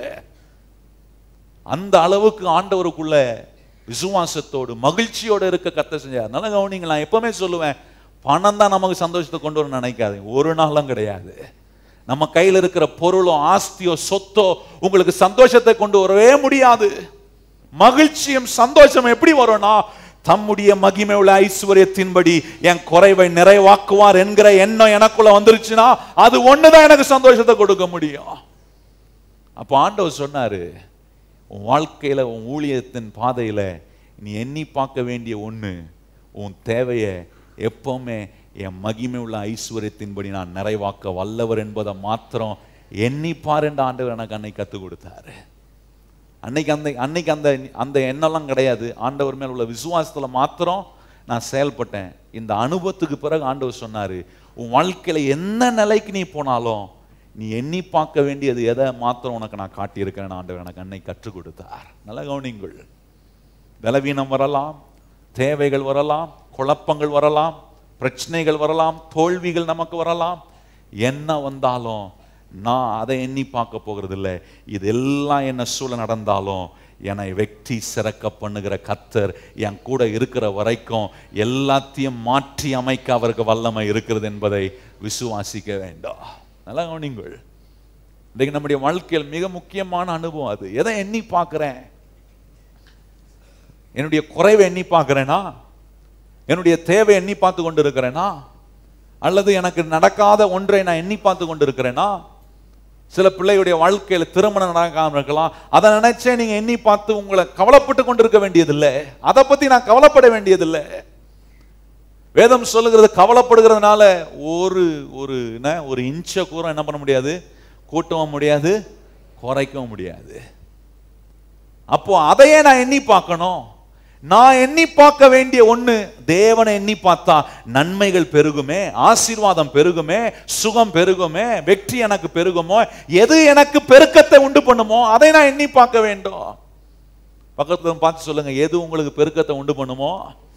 அந்த அளவுக்கு ஆண்டவருக்குள்ள விசுவாசத்தோடு மகிழ்ச்சியோடு இருக்க கத்த செஞ்சார் நல்ல கவனிங்க நான் எப்பவுமே சொல்லுவேன் பணம் தான் நமக்கு சந்தோஷத்தை கொண்டு வர நினைக்காதீங்க ஒரு நாளும் கிடையாது நம்ம கையில் இருக்கிற பொருளோ ஆஸ்தியோ சொத்தோ உங்களுக்கு சந்தோஷத்தை கொண்டு வரவே முடியாது மகிழ்ச்சியும் சந்தோஷம் எப்படி வரும்னா தம்முடைய மகிமை உள்ள ஐஸ்வர்யத்தின்படி என் குறைவை நிறைவாக்குவார் என்கிற எண்ணம் எனக்குள்ள வந்துருச்சுன்னா அது ஒண்ணுதான் எனக்கு சந்தோஷத்தை கொடுக்க முடியும் அப்ப ஆண்டவர் சொன்னாரு உன் வாழ்க்கையில உன் ஊழியத்தின் பாதையில நீ எண்ணி பார்க்க வேண்டிய ஒண்ணு உன் தேவையை எப்பவுமே என் மகிமை உள்ள ஐஸ்வர்யத்தின்படி நான் நிறைவாக்க வல்லவர் என்பதை மாத்திரம் எண்ணி பாரு என்று ஆண்டவர் எனக்கு அன்னைக்கு கற்றுக் கொடுத்தாரு அன்னைக்கு அந்த அன்னைக்கு அந்த அந்த எண்ணம்லாம் கிடையாது ஆண்டவர் மேல் உள்ள விசுவாசத்துல மாத்திரம் நான் செயல்பட்டேன் இந்த அனுபவத்துக்கு பிறகு ஆண்டவர் சொன்னாரு உன் வாழ்க்கையில என்ன நிலைக்கு நீ போனாலும் நீ எண்ணி பார்க்க வேண்டியது எதை மாத்திரம் உனக்கு நான் காட்டியிருக்கிறேன் ஆண்டவர் எனக்கு அன்னைக்கு கற்றுக் கொடுத்தார் நல்ல கவனிங்கள் பலவீனம் வரலாம் தேவைகள் வரலாம் குழப்பங்கள் வரலாம் பிரச்சனைகள் வரலாம் தோல்விகள் நமக்கு வரலாம் என்ன வந்தாலும் நான் அதை எண்ணி பார்க்க போகிறது இல்லை இதெல்லாம் என்ன சூழ நடந்தாலும் என்னை வெற்றி சிறக்க பண்ணுகிற கத்தர் என் கூட இருக்கிற வரைக்கும் எல்லாத்தையும் மாற்றி அமைக்க அவருக்கு வல்லமை இருக்கிறது என்பதை விசுவாசிக்க வேண்டாம் நல்லா கவனிங்கள் இன்றைக்கு நம்முடைய வாழ்க்கையில் மிக முக்கியமான அனுபவம் அது எதை எண்ணி பார்க்கிறேன் என்னுடைய குறைவை எண்ணி பார்க்கிறேனா என்னுடைய தேவை எண்ணி பார்த்து கொண்டு இருக்கிறேனா அல்லது எனக்கு நடக்காத ஒன்றை நான் எண்ணி பார்த்து கொண்டு இருக்கிறேனா சில பிள்ளையுடைய வாழ்க்கையில திருமணம் நடக்காம இருக்கலாம் அதை நினைச்சே நீங்க எண்ணி பார்த்து உங்களை கவலைப்பட்டு கொண்டிருக்க வேண்டியதில்லை அதை பத்தி நான் கவலைப்பட வேண்டியதில்லை வேதம் சொல்லுகிறது கவலைப்படுகிறதுனால ஒரு ஒரு என்ன ஒரு இன்ச்சை கூட என்ன பண்ண முடியாது கூட்டவும் முடியாது குறைக்கவும் முடியாது அப்போ அதையே நான் எண்ணி பார்க்கணும் நான் எண்ணி பார்க்க வேண்டிய ஒண்ணு தேவனை எண்ணி பார்த்தா நன்மைகள் பெருகுமே ஆசீர்வாதம் பெருகுமே சுகம் பெருகுமே வெற்றி எனக்கு பெருகுமோ எது எனக்கு பெருக்கத்தை உண்டு பண்ணுமோ அதை நான் எண்ணி பார்க்க வேண்டும் பக்கத்துல இருந்து பார்த்து சொல்லுங்க எது உங்களுக்கு பெருக்கத்தை உண்டு பண்ணுமோ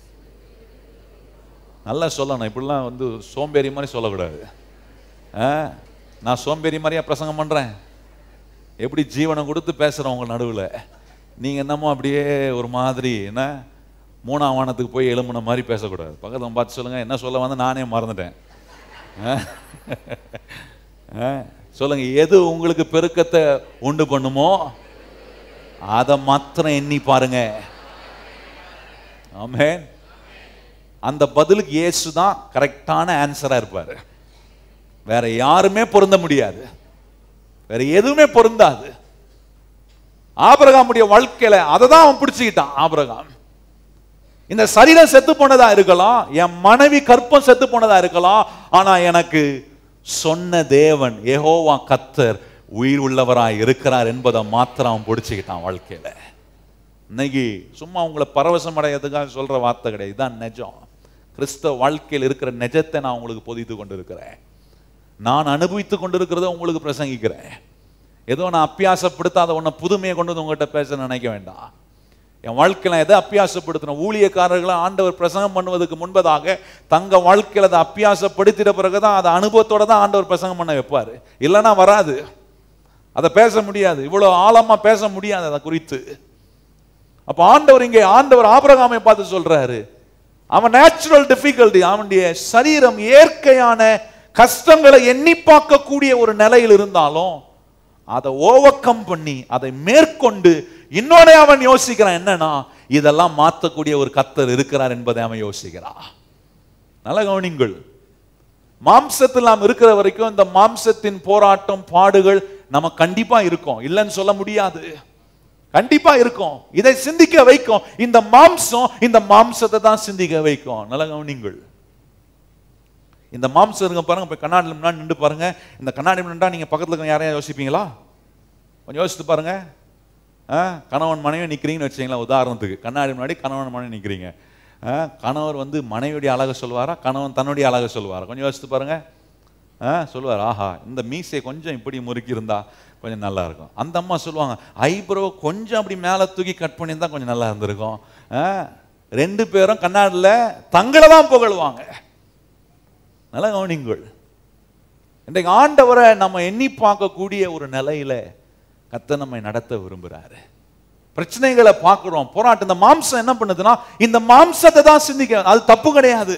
நல்லா சொல்லணும் இப்படிலாம் வந்து சோம்பேறி மாதிரி சொல்லக்கூடாது ஆ, நான் சோம்பேறி மாதிரியா பிரசங்கம் பண்றேன் எப்படி ஜீவனை கொடுத்து பேசுறேன் உங்க நடுவுல நீங்க என்னமோ அப்படியே ஒரு மாதிரி என்ன மூணாம் வானத்துக்கு போய் எழும்புன மாதிரி பேசக்கூடாது பக்கத்துல பார்த்து சொல்லுங்க என்ன சொல்ல வந்து நானே மறந்துட்டேன் ஆ? ஆ? சொல்லுங்க எது உங்களுக்கு பெருக்கத்தை உண்டு பண்ணுமோ அதை மாத்திரம் எண்ணி பாருங்க ஆமென் அந்த பதிலுக்கு இயேசு தான் கரெக்டான ஆன்சரா இருப்பாரு வேற யாருமே பொருந்த முடியாது வேற எதுவுமே பொருந்தாது ஆபிரகாமுடைய வாழ்க்கையில அதை தான் அவன் பிடிச்சுக்கிட்டான் ஆபிரகாம் இந்த சரீரம் செத்து போனதா இருக்கலாம் என் மனைவி கற்பம் செத்து போனதா இருக்கலாம் ஆனா எனக்கு சொன்ன தேவன் யெகோவா கத்தர் உயிர் உள்ளவராய் இருக்கிறார் என்பதை மாத்திரம் அவன் பிடிச்சுக்கிட்டான் வாழ்க்கையில இன்னைக்கு சும்மா உங்களை பரவசம் அடையறதுக்காக சொல்ற வார்த்தை கிடையாது இதுதான் நிஜம் கிறிஸ்தவ வாழ்க்கையில் இருக்கிற நிஜத்தை நான் உங்களுக்கு பொதித்து கொண்டிருக்கிறேன் நான் அனுபவித்து கொண்டிருக்கிறத உங்களுக்கு பிரசங்கிக்கிறேன் ஏதோ நான் அப்பியாசப்படுத்தாத ஒன்றை புதுமையை கொண்டு வந்து உங்கள்கிட்ட பேச நினைக்க வேண்டாம் என் வாழ்க்கையில எதை அப்பியாசப்படுத்தணும் ஊழியக்காரர்களை ஆண்டவர் பிரசங்கம் பண்ணுவதற்கு முன்பதாக தங்க வாழ்க்கையில அதை அப்பியாசப்படுத்திட்ட பிறகுதான் அதை அனுபவத்தோட தான் ஆண்டவர் பிரசங்கம் பண்ண வைப்பாரு இல்லைன்னா வராது அதை பேச முடியாது இவ்வளவு ஆழமா பேச முடியாது அதை குறித்து அப்ப ஆண்டவர் இங்கே ஆண்டவர் ஆபிரகாமை பார்த்து சொல்றாரு அவன் நேச்சுரல் டிஃபிகல்டி அவனுடைய சரீரம் இயற்கையான கஷ்டங்களை எண்ணி பார்க்கக்கூடிய ஒரு நிலையில் இருந்தாலும் அதை ஓவர் கம் பண்ணி அதை மேற்கொண்டு இன்னொன்னே அவன் யோசிக்கிறான் என்னன்னா இதெல்லாம் மாற்றக்கூடிய ஒரு கத்தர் இருக்கிறார் என்பதை அவன் யோசிக்கிறான் நல்ல கவனிங்கள் மாம்சத்தில் நாம் இருக்கிற வரைக்கும் இந்த மாம்சத்தின் போராட்டம் பாடுகள் நம்ம கண்டிப்பா இருக்கும் இல்லைன்னு சொல்ல முடியாது கண்டிப்பா இருக்கும் இதை சிந்திக்க வைக்கும் இந்த மாம்சம் இந்த மாம்சத்தை தான் சிந்திக்க வைக்கும் நல்ல கவனிங்கள் இந்த மாம்சம் இருக்க பாருங்க போய் கண்ணாடியில் முன்னாடி நின்று பாருங்க இந்த கண்ணாடி முன்னாடி நீங்க பக்கத்துல இருக்க யாரையா யோசிப்பீங்களா கொஞ்சம் யோசித்து பாருங்க ஆ, கணவன் மனைவி நிக்கிறீங்கன்னு வச்சுங்களேன் உதாரணத்துக்கு கண்ணாடி முன்னாடி கணவன் மனைவி நிக்கிறீங்க ஆ, கணவர் வந்து மனைவியுடைய அழகை சொல்வாரா கணவன் தன்னுடைய அழகை சொல்வாரா கொஞ்சம் யோசித்து பாருங்க ஆ, சொல்லுவார் ஆஹா இந்த மீசை கொஞ்சம் இப்படி முறுக்கி இருந்தா கொஞ்சம் நல்லா இருக்கும் அந்த அம்மா சொல்லுவாங்க ஐப்ரோ கொஞ்சம் அப்படி மேலே தூக்கி கட் பண்ணியிருந்தா கொஞ்சம் நல்லா இருந்திருக்கும் ஆ, ரெண்டு பேரும் கண்ணாடியில் தங்களை தான் புகழுவாங்க நல்லா கவனிங்கள் இன்றைக்கு ஆண்டவரை நம்ம எண்ணி பார்க்கக்கூடிய ஒரு நிலையில கத்த நம்மை நடத்த விரும்புறாரு பிரச்சனைகளை பார்க்கிறோம் போராட்டம் இந்த மாம்சம் என்ன பண்ணுதுன்னா இந்த மாம்சத்தை தான் சிந்திக்க அது தப்பு கிடையாது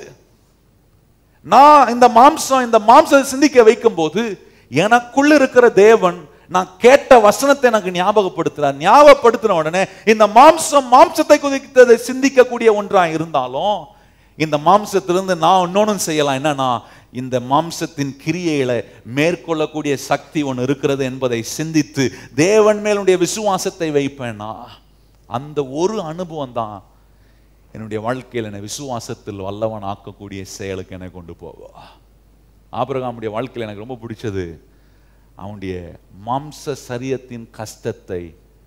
நான் இந்த மாம்சம் இந்த மாம்சத்தை சிந்திக்க வைக்கும்போது எனக்குள்ள இருக்கிற தேவன் நான் கேட்ட வசனத்தை எனக்கு ஞாபகப்படுத்துறார் ஞாபகப்படுத்தின உடனே இந்த மாம்சம் மாம்சத்தை குறித்ததை சிந்திக்கக்கூடிய ஒன்றா இருந்தாலும் இந்த மாம்சத்திலிருந்து நான் இன்னொன்னு செய்யலாம் என்னன்னா இந்த மாம்சத்தின் கிரியைகளை மேற்கொள்ளக்கூடிய சக்தி ஒன்று இருக்கிறது என்பதை சிந்தித்து தேவன் மேலுடைய விசுவாசத்தை வைப்பேனா அந்த ஒரு அனுபவம் தான் என்னுடைய வாழ்க்கையில் என்னை விசுவாசத்தில் வல்லவன் ஆக்கக்கூடிய செயலுக்கு என்னை கொண்டு போகும் ஆபிரகாமுடைய வாழ்க்கையில் எனக்கு ரொம்ப பிடிச்சது அவனுடைய மாம்ச சரீரத்தின் கஷ்டத்தை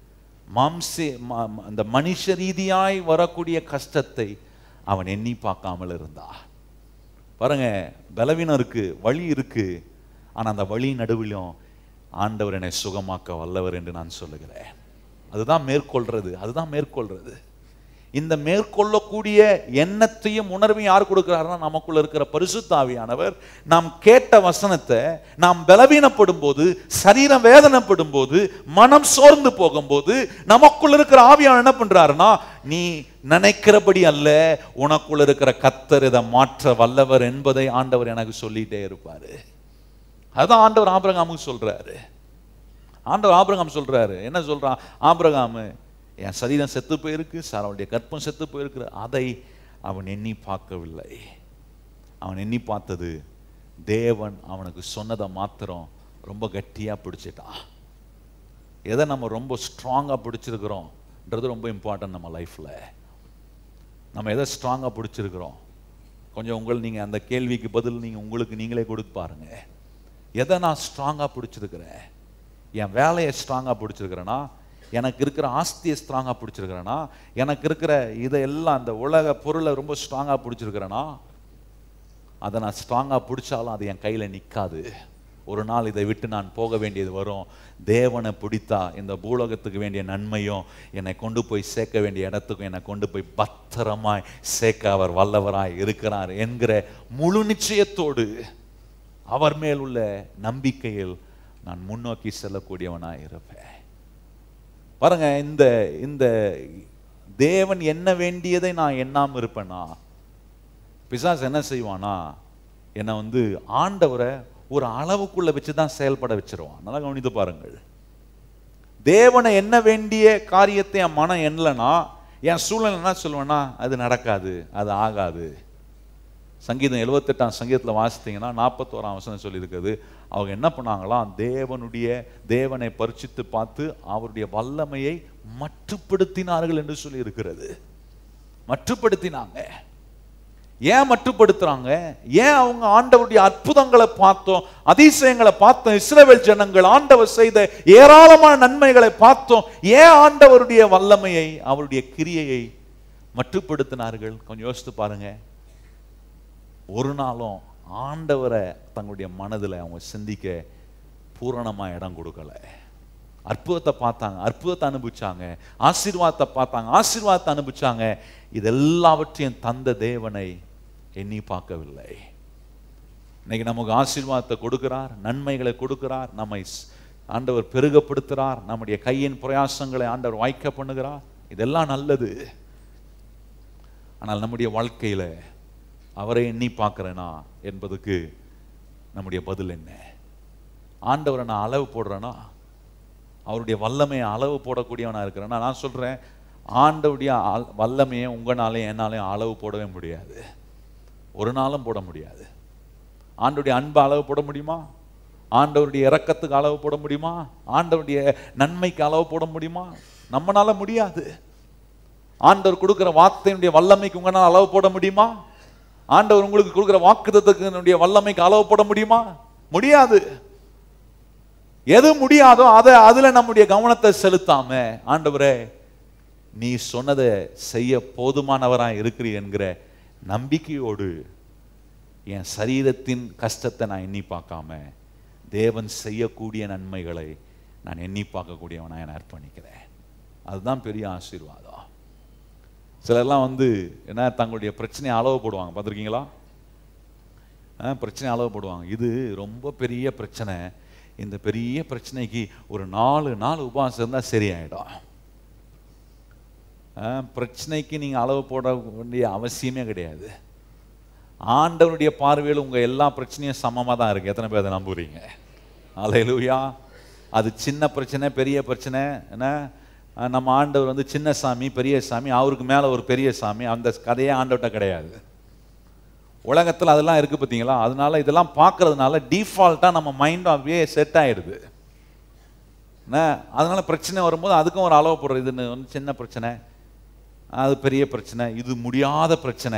மாம்சே ம- ம- அந்த மனுஷ ரீதியாய் வரக்கூடிய கஷ்டத்தை அவன் எண்ணி பார்க்காமல் இருந்தா பாருங்க பலவீனம் இருக்கு வழி இருக்கு ஆனா அந்த வழி நடுவிலும் ஆண்டவர் என்னை சுகமாக்க வல்லவர் என்று நான் சொல்லுகிறேன் அதுதான் மேற்கொள்றது அதுதான் மேற்கொள்றது இந்த மேற்கொள்ளக்கூடிய எண்ணத்தையும் உணர்வையும் யார் கொடுக்கிறாருன்னா நமக்குள்ள இருக்கிற பரிசுத்தாவியானவர் நாம் கேட்ட வசனத்தை நாம் பலவீனப்படும் போது சரீரம் வேதனைப்படும் போது மனம் சோர்ந்து போகும்போது நமக்குள்ள இருக்கிற ஆவியான என்ன பண்றாருன்னா நீ நினைக்கிறபடி அல்ல உனக்குள்ள இருக்கிற கத்தர் இதை மாற்ற வல்லவர் என்பதை ஆண்டவர் எனக்கு சொல்லிட்டே இருப்பாரு அதான் ஆண்டவர் ஆபிரகாமுக்கு சொல்றாரு ஆண்டவர் ஆபிரகாம் சொல்றாரு என்ன சொல்றான் ஆபிரகாமு என் சரீரம் செத்து போயிருக்கு சாராவுடைய கற்பம் செத்து போயிருக்கு அதை அவன் எண்ணி பார்க்கவில்லை அவன் எண்ணி பார்த்தது தேவன் அவனுக்கு சொன்னதை மாத்திரம் ரொம்ப கட்டியா பிடிச்சிட்டான் எதை நம்ம ரொம்ப ஸ்ட்ராங்கா பிடிச்சிருக்கிறோம்ன்றது ரொம்ப இம்பார்ட்டன்ட் நம்ம லைஃப்ல நம்ம எதை ஸ்ட்ராங்கா பிடிச்சிருக்கிறோம் கொஞ்சம் உங்கள் நீங்க அந்த கேள்விக்கு பதில் நீங்க உங்களுக்கு நீங்களே கொடுத்து பாருங்க எதை நான் ஸ்ட்ராங்கா பிடிச்சிருக்கிறேன் என் வேலையை ஸ்ட்ராங்கா பிடிச்சிருக்கிறேன்னா எனக்கு இருக்கிற ஆஸ்தியை ஸ்ட்ராங்கா பிடிச்சிருக்கிறேன்னா எனக்கு இருக்கிற இதையெல்லாம் அந்த உலக பொருளை ரொம்ப ஸ்ட்ராங்கா பிடிச்சிருக்கிறேன்னா அதை நான் ஸ்ட்ராங்கா பிடிச்சாலும் அது என் கையில நிக்காது ஒரு நாள் இதை விட்டு நான் போக வேண்டியது வரும் தேவனை பிடித்தா இந்த பூலோகத்துக்கு வேண்டிய நன்மையும் என்னை கொண்டு போய் சேர்க்க வேண்டிய இடத்துக்கும் என்னை கொண்டு போய் பத்திரமாய் சேர்க்க அவர் வல்லவராய் இருக்கிறார் என்கிற முழு நிச்சயத்தோடு அவர் மேல் உள்ள நம்பிக்கையில் நான் முன்னோக்கி செல்லக்கூடியவனாய் இருப்பேன் பாருங்க இந்த இந்த தேவன் என்ன வேண்டியதை நான் எண்ணாம இருப்பேனா பிசாசு என்ன செய்வானா என்னை வந்து ஆண்டவரை ஒரு அளவுக்குள்ள வச்சு தான் செயல்பட வச்சிருவான் நல்லா கவனித்து பாருங்கள் தேவனை என்ன வேண்டிய காரியத்தை என் மனம் எண்ணலனா என் சூழ்நிலை என்ன சொல்லுவேன்னா அது நடக்காது அது ஆகாது சங்கீதம் எழுபத்தெட்டாம் சங்கீதத்தில் வாசித்தீங்கன்னா நாற்பத்தோராம் வசனம் சொல்லியிருக்குது அவங்க என்ன பண்ணாங்களாம் தேவனுடைய தேவனை பரிசித்து பார்த்து அவருடைய வல்லமையை மட்டுப்படுத்தினார்கள் என்று சொல்லி இருக்கிறது மட்டுப்படுத்தினாங்க ஏன் மட்டுப்படுத்துறாங்க ஏன் அவங்க ஆண்டவருடைய அற்புதங்களை பார்த்தோம் அதிசயங்களை பார்த்தோம் இஸ்ரவேல் ஜனங்கள் ஆண்டவர் செய்த ஏராளமான நன்மைகளை பார்த்தோம் ஏன் ஆண்டவருடைய வல்லமையை அவருடைய கிரியையை மட்டுப்படுத்தினார்கள் கொஞ்சம் யோசித்து பாருங்க ஒரு நாளும் ஆண்டவரை தங்களுடைய மனதில் அவங்க சிந்திக்க பூரணமா இடம் கொடுக்கல அற்புதத்தை பார்த்தாங்க அற்புதத்தை அனுபவிச்சாங்க ஆசீர்வாதத்தை பார்த்தாங்க ஆசீர்வாதத்தை அனுபவிச்சாங்க இது எல்லாவற்றையும் தந்த தேவனை எண்ணி பார்க்கவில்லை இன்னைக்கு நமக்கு ஆசீர்வாதத்தை கொடுக்கிறார் நன்மைகளை கொடுக்கிறார் நம்மை ஸ்- ஆண்டவர் பெருகப்படுத்துகிறார் நம்முடைய கையின் பிரயாசங்களை ஆண்டவர் வாய்க்க பண்ணுகிறார் இதெல்லாம் நல்லது ஆனால் நம்முடைய வாழ்க்கையில அவரை எண்ணி பார்க்கிறேனா என்பதுக்கு நம்முடைய பதில் என்ன ஆண்டவரை நான் அளவு போடுறேனா அவருடைய வல்லமையை அளவு போடக்கூடியவனா இருக்கிறேன்னா நான் சொல்றேன் ஆண்டவுடைய ஆள்- வல்லமையை உங்களாலையும் என்னாலையும் அளவு போடவே முடியாது ஒரு நாளும் போட முடியாது ஆண்டவருடைய அன்பு அளவு போட முடியுமா ஆண்டவருடைய இரக்கத்துக்கு அளவு போட முடியுமா ஆண்டவருடைய நன்மைக்கு அளவு போட முடியுமா நம்மனால முடியாது ஆண்டவர் கொடுக்கிற வார்த்தையினுடைய வல்லமைக்கு உங்களால் அளவு போட முடியுமா ஆண்டவர் உங்களுக்கு கொடுக்கிற வாக்குத்தத்துக்கு வல்லமைக்கு அளவு போட முடியுமா முடியாது எது முடியாதோ அதை அதுல நம்முடைய கவனத்தை செலுத்தாம ஆண்டவரே நீ சொன்னதை செய்ய போதுமானவரா இருக்கிறீ என்கிற நம்பிக்கையோடு என் சரீரத்தின் கஷ்டத்தை நான் எண்ணி பார்க்காம தேவன் செய்யக்கூடிய நன்மைகளை நான் எண்ணி பார்க்கக்கூடியவனா நான் அர்ப்பணிக்கிறேன் அதுதான் பெரிய ஆசீர்வாதம் சிலர்லாம் வந்து என்ன தங்களுடைய பிரச்சனையை அளவு போடுவாங்க பார்த்துருக்கீங்களா ஆ, பிரச்சனை அளவு போடுவாங்க இது ரொம்ப பெரிய பிரச்சனை இந்த பெரிய பிரச்சனைக்கு ஒரு நாலு நாள் உபவாசம் இருந்தால் சரியாயிடும் ஆ, பிரச்சனைக்கு நீங்க அளவு போட வேண்டிய அவசியமே கிடையாது ஆண்டவருடைய பார்வையில் உங்க எல்லா பிரச்சனையும் சமமா தான் இருக்கு எத்தனை பேர் அதை நம்புறீங்க அலையலூயா அது சின்ன பிரச்சனை பெரிய பிரச்சனை என்ன அஹ் நம்ம ஆண்டவர் வந்து சின்ன சாமி பெரிய சாமி அவருக்கு மேல ஒரு பெரிய சாமி அந்த கதையே ஆண்டவர்கிட்ட கிடையாது உலகத்துல அதெல்லாம் இருக்கு பார்த்தீங்களா அதனால இதெல்லாம் பார்க்கறதுனால டிஃபால்ட்டா நம்ம மைண்ட் அப்படியே செட் ஆயிடுது என்ன அதனால பிரச்சனை வரும்போது அதுக்கும் ஒரு அளவு போடுறது இதுன்னு வந்து சின்ன பிரச்சனை அது பெரிய பிரச்சனை இது முடியாத பிரச்சனை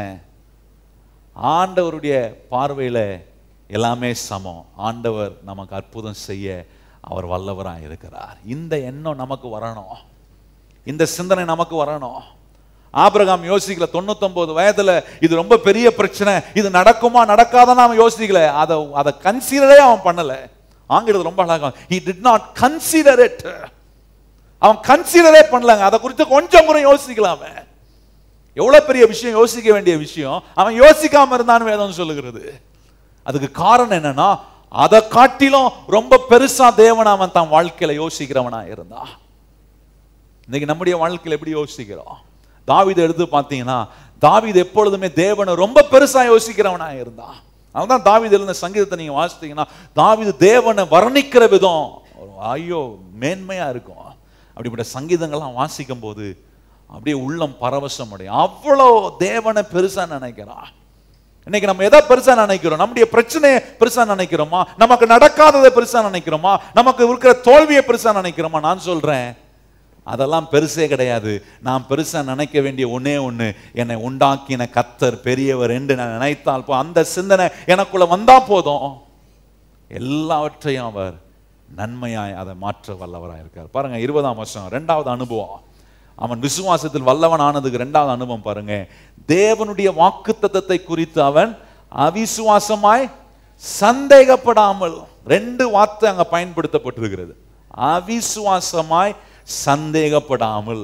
ஆண்டவருடைய பார்வையில எல்லாமே சமம் ஆண்டவர் நமக்கு அற்புதம் செய்ய அவர் வல்லவராக இருக்கிறார் இந்த எண்ணம் நமக்கு வரணும் இந்த சிந்தனை நமக்கு வரணும் ஆபிரகாம் யோசிக்கல தொண்ணூத்தொன்பது வயதுல இது ரொம்ப பெரிய பிரச்சனை இது நடக்குமா நடக்காதான்னு அவன் யோசிக்கல அதை அதை கன்சிடரே அவன் பண்ணல ஆங்கிலது ரொம்ப அழகா he did not consider it அவன் கன்சிடரே பண்ணலங்க அதை குறித்து கொஞ்சம் கூட யோசிக்கலாமே எவ்வளவு பெரிய விஷயம் யோசிக்க வேண்டிய விஷயம் அவன் யோசிக்காம இருந்தான்னு வேதம் சொல்லுகிறது அதுக்கு காரணம் என்னன்னா அதை காட்டிலும் ரொம்ப பெருசா தேவன் அவன் தன் வாழ்க்கையில யோசிக்கிறவனா இருந்தா இன்னைக்கு நம்முடைய வாழ்க்கையில எப்படி யோசிக்கிறோம் தாவீதை எடுத்து பார்த்தீங்கன்னா தாவீது எப்பொழுதுமே தேவனை ரொம்ப பெருசா யோசிக்கிறவனா இருந்தான் அதுதான் தாவீது எழுந்த சங்கீதத்தை நீங்க வாசித்தீங்கன்னா தாவீது தேவனை வர்ணிக்கிற விதம் ஐயோ மேன்மையா இருக்கும் அப்படிப்பட்ட சங்கீதங்கள்லாம் வாசிக்கும் போது அப்படியே உள்ளம் பரவசம் அடையும் அவ்வளோ தேவனை பெருசா நினைக்கிறான் இன்னைக்கு நம்ம எதை பெருசா நினைக்கிறோம் நம்முடைய பிரச்சனையை பெருசா நினைக்கிறோமா நமக்கு நடக்காததை பெருசா நினைக்கிறோமா நமக்கு இருக்கிற தோல்வியை பெருசா நினைக்கிறோமா நான் சொல்றேன் அதெல்லாம் பெருசே கிடையாது நான் பெருசா நினைக்க வேண்டிய ஒண்ணே ஒண்ணு என்னை உண்டாக்கின கத்தர் பெரியவர் என்று நான் நினைத்தால் போ- அந்த சிந்தனை எனக்குள்ள வந்தா போதும் எல்லாவற்றையும் அவர் நன்மையாய் அதை மாற்ற வல்லவராய் இருக்கார் பாருங்க இருபதாம் வருஷம் ரெண்டாவது அனுபவம் அவன் விசுவாசத்தில் வல்லவன் ஆனதுக்கு ரெண்டாவது அனுபவம் பாருங்க தேவனுடைய வாக்குத்தத்தத்தை குறித்து அவன் அவிசுவாசமாய் சந்தேகப்படாமல் ரெண்டு வார்த்தை அங்க பயன்படுத்தப்பட்டிருக்கிறது அவிசுவாசமாய் சந்தேகப்படாமல்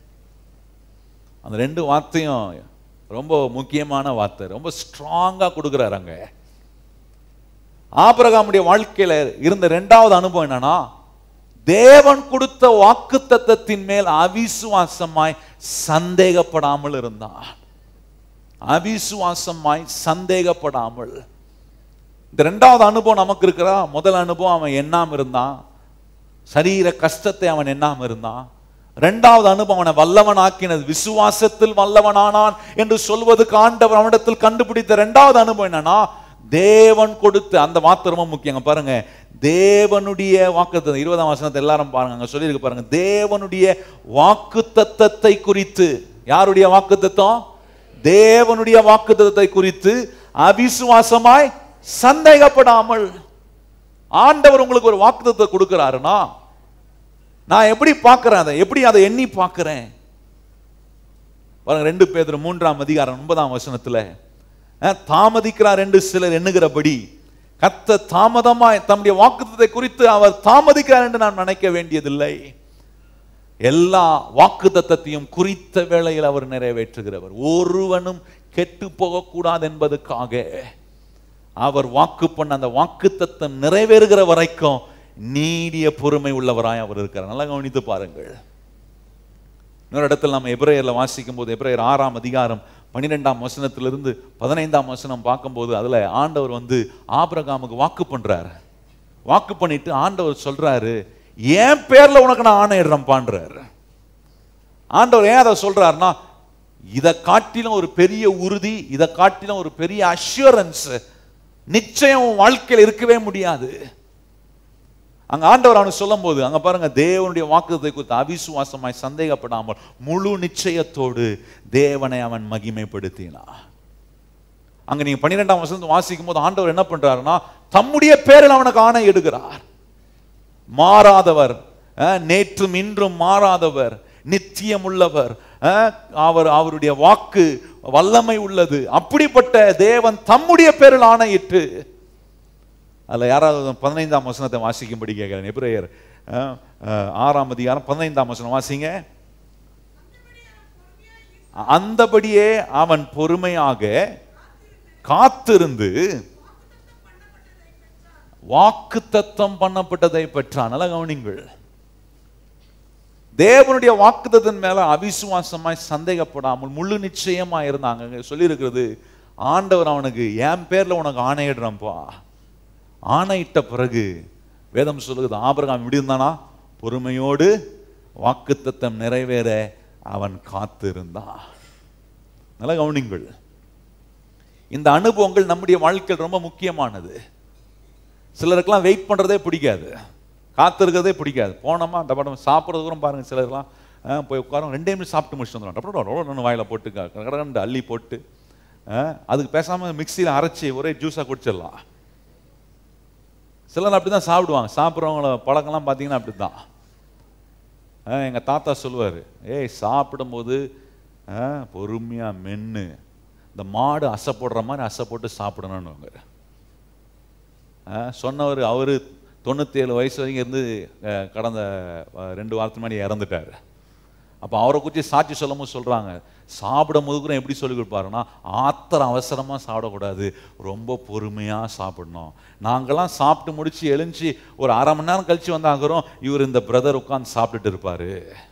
அந்த ரெண்டு வார்த்தையும் ரொம்ப முக்கியமான வார்த்தை ரொம்ப ஸ்ட்ராங்கா கொடுக்குறாரு அங்க ஆபிரகாமுடைய வாழ்க்கையில இருந்த ரெண்டாவது அனுபவம் என்னன்னா தேவன் கொடுத்த வாக்குத்தத்தத்தின் மேல் அவிசுவாசமாய் சந்தேகப்படாமல் இருந்தான் அவிசுவாசமாய் சந்தேகப்படாமல் இந்த ரெண்டாவது அனுபவம் நமக்கு இருக்கிறா முதல் அனுபவம் அவன் எண்ணாம இருந்தான் சரீர கஷ்டத்தை அவன் எண்ணாம இருந்தான் இரண்டாவது அனுபவம் அவனை வல்லவன் ஆக்கினது விசுவாசத்தில் வல்லவனானான் என்று சொல்வதுக்கு ஆண்டவர் அவனிடத்தில் கண்டுபிடித்த இரண்டாவது அனுபவம் என்னன்னா தேவன் கொடுத்த அந்த வார்த்தை ரொம்ப முக்கியங்க பாருங்க தேவனுடைய வாக்குத்தத்தம் இருபதாம் வசனத்தை எல்லாரும் பாருங்க அங்க சொல்லியிருக்கு பாருங்க தேவனுடைய வாக்குத்தத்தத்தை குறித்து யாருடைய வாக்குத்தத்தம் தேவனுடைய வாக்குத்தத்தத்தை குறித்து அவிசுவாசமாய் சந்தேகப்படாமல் ஆண்டவர் உங்களுக்கு ஒரு வாக்குத்தத்தை கொடுக்கிறாருன்னா நான் எப்படி பார்க்கிறேன் அதை எப்படி அதை எண்ணி பார்க்கிறேன் பாருங்க ரெண்டு பேர் மூன்றாம் அதிகாரம் ஒன்பதாம் வசனத்துல அஹ், தாமதிக்கிறார் என்று சிலர் எண்ணுகிறபடி கத்த தாமதமாய் தம்முடைய வாக்குத்தத்தை குறித்து அவர் தாமதிக்கிறார் என்று நான் நினைக்க வேண்டியதில்லை எல்லா வாக்குத்தத்தத்தையும் குறித்த வேளையில் அவர் நிறைவேற்றுகிறவர் ஒருவனும் கெட்டு போகக்கூடாது என்பதற்காக அவர் வாக்கு பண்ண அந்த வாக்குத்தத்தம் நிறைவேறுகிற வரைக்கும் நீடிய பொறுமை உள்ளவராய் அவர் இருக்கிறார் நல்லா கவனித்து பாருங்கள் இன்னொரு இடத்துல நம்ம எபிரேயர்ல வாசிக்கும் போது எபிரேயர் ஆறாம் அதிகாரம் பன்னிரெண்டாம் வசனத்திலிருந்து பதினைந்தாம் வசனம் பார்க்கும்போது அதுல ஆண்டவர் வந்து ஆபிரகாமுக்கு வாக்கு பண்றாரு வாக்கு பண்ணிட்டு ஆண்டவர் சொல்றாரு என் பேர்ல உனக்கு நான் ஆணையிடுறேன்பான்றாரு ஆண்டவர் ஏன் அதை சொல்றாருன்னா இதை காட்டிலும் ஒரு பெரிய உறுதி இதை காட்டிலும் ஒரு பெரிய அஷூரன்ஸ் நிச்சயம் உன் வாழ்க்கையில் இருக்கவே முடியாது அங்க ஆண்டவர் அவனுக்கு சொல்லும் போது அங்க பாருங்க தேவனுடைய வாக்குத்தை குறித்து அவிசுவாசமாய் சந்தேகப்படாமல் முழு நிச்சயத்தோடு தேவனை அவன் மகிமைப்படுத்தினான் அங்க நீங்க பன்னிரெண்டாம் வசனத்தை வாசிக்கும் போது ஆண்டவர் என்ன பண்றாருன்னா தம்முடைய பேரில் அவனுக்கு ஆணை எடுக்கிறார் மாறாதவர் அஹ், நேற்றும் இன்றும் மாறாதவர் நித்தியம் உள்ளவர் அஹ், அவர் அவருடைய வாக்கு வல்லமை உள்ளது அப்படிப்பட்ட தேவன் தம்முடைய பேரில் ஆணையிட்டு அதுல யாராவது பதினைந்தாம் வசனத்தை வாசிக்கும்படி கேட்கிறேன் எபிரேயர் அஹ், அஹ், ஆறாம் அதிகாரம் பதினைந்தாம் வசனம் வாசிங்க அந்தபடியே அவன் பொறுமையாக காத்திருந்து வாக்கு தத்தம் பண்ணப்பட்டதை பெற்றான் நல்லா கவனிங்கள் தேவனுடைய வாக்குத்தத்தின் மேல அவிசுவாசமாய் சந்தேகப்படாமல் முழு நிச்சயமா இருந்தாங்க அங்க சொல்லியிருக்கிறது ஆண்டவர் அவனுக்கு என் பேர்ல உனக்கு ஆணையிடுறேன்ப்பா ஆணையிட்ட பிறகு வேதம் சொல்லுகிறது ஆபிரகாம் இப்படி இருந்தானா பொறுமையோடு வாக்குத்தத்தம் நிறைவேற அவன் காத்திருந்தான் நல்லா கவனிங்கள் இந்த அனுபவங்கள் நம்முடைய வாழ்க்கையில் ரொம்ப முக்கியமானது சிலருக்கெல்லாம் வெயிட் பண்றதே பிடிக்காது காத்திருக்கிறதே பிடிக்காது போனோமா டப்படம் சாப்பிட்றது கூட பாருங்க சிலர்லாம் ஆ, போய் உட்காரோம் ரெண்டே நிமிஷம் சாப்பிட்டு முடிச்சுட்டு வந்துடும் டப்படம் ஒன்று வாயில போட்டு க- கடகடன்னு அள்ளி போட்டு ஆ, அதுக்கு பேசாம மிக்சியில் அரைச்சி ஒரே ஜூஸாக குடிச்சிடலாம் சிலர் அப்படி தான் சாப்பிடுவாங்க சாப்பிட்றவங்கள பழக்கம்லாம் பார்த்தீங்கன்னா அப்படி தான் எங்கள் தாத்தா சொல்லுவார் ஏய் சாப்பிடும்போது பொறுமையாக மென்று இந்த மாடு அசை போடுற மாதிரி அசை போட்டு சாப்பிடணும்னு சொன்னவர் அவர் தொண்ணூற்றி ஏழு வயசு வரைக்கும் இருந்து அஹ், கடந்த அஹ், ரெண்டு வாரத்துக்கு முன்னாடி இறந்துட்டார் அப்போ அவரை குறித்து சாட்சி சொல்லும்போது சொல்கிறாங்க சாப்பிடும் போது கூட எப்படி சொல்லி கொடுப்பாருன்னா ஆத்திரம் அவசரமாக சாப்பிடக்கூடாது ரொம்ப பொறுமையாக சாப்பிடணும் நாங்கள்லாம் சாப்பிட்டு முடிச்சு எழுந்துச்சு ஒரு அரை மணி நேரம் கழிச்சு வந்தாங்கிறோம் இவர் இந்த பிரதர் உட்காந்து சாப்பிட்டுட்டு இருப்பாரு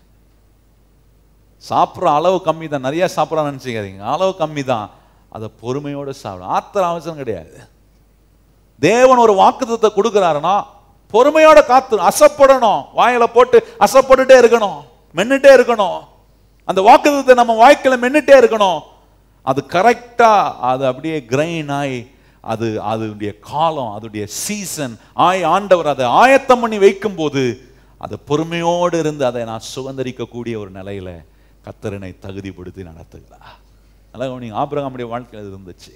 சாப்பிட்ற அளவு கம்மி தான் நிறைய சாப்பிட்றான்னு நினச்சிக்காதீங்க அளவு கம்மி தான் அதை பொறுமையோடு சாப்பிடும் ஆத்திரம் அவசரம் கிடையாது தேவன் ஒரு வாக்குத்தத்தை கொடுக்குறாருன்னா பொறுமையோட காத்து அசப்படணும் வாயில போட்டு அசப்பட்டுட்டே இருக்கணும் மென்னுட்டே இருக்கணும் அந்த வாக்குத்தத்தை நம்ம வாழ்க்கையில மென்னுட்டே இருக்கணும் அது கரெக்டா அது அப்படியே கிரைன் ஆகி அது அதனுடைய காலம் அதனுடைய சீசன் ஆய் ஆண்டவர் அதை ஆயத்தம் பண்ணி வைக்கும்போது அது பொறுமையோடு இருந்து அதை நான் சுதந்திரிக்கக்கூடிய ஒரு நிலையில கத்தரனை தகுதிப்படுத்தி நடத்துகிறார் நல்லா நீங்க ஆபிரகாமுடைய வாழ்க்கையில் அது இருந்துச்சு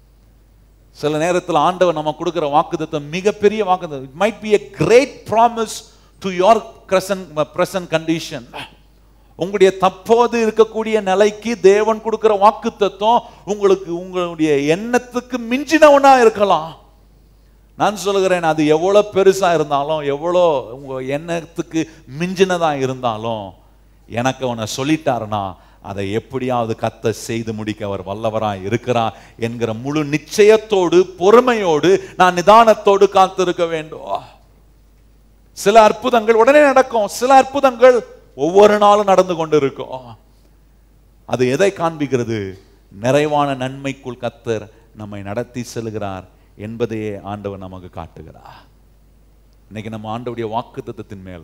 சில நேரத்தில் ஆண்டவர் நம்ம கொடுக்கிற வாக்குத்தத்தம் மிகப்பெரிய வாக்குத்தத்தம் it might be a great promise to your present present condition உங்களுடைய தற்போது இருக்கக்கூடிய நிலைக்கு தேவன் கொடுக்கிற வாக்குத்தத்தம் உங்களுக்கு உங்களுடைய எண்ணத்துக்கு மிஞ்சினவனா இருக்கலாம் நான் சொல்லுகிறேன் அது எவ்வளவு பெருசா இருந்தாலும் எவ்வளோ உங்க எண்ணத்துக்கு மிஞ்சினதா இருந்தாலும் எனக்கு அவனை சொல்லிட்டாருன்னா அதை எப்படியாவது கத்த செய்து முடிக்க அவர் வல்லவராய் இருக்கிறார் என்கிற முழு நிச்சயத்தோடு பொறுமையோடு நான் நிதானத்தோடு காத்திருக்க வேண்டும் சில அற்புதங்கள் உடனே நடக்கும் சில அற்புதங்கள் ஒவ்வொரு நாளும் நடந்து கொண்டு இருக்கும் அது எதை காண்பிக்கிறது நிறைவான நன்மைக்குள் கத்தர் நம்மை நடத்தி செல்கிறார் என்பதையே ஆண்டவர் நமக்கு காட்டுகிறார் இன்னைக்கு நம்ம ஆண்டவுடைய வாக்குத்தத்தத்தின் மேல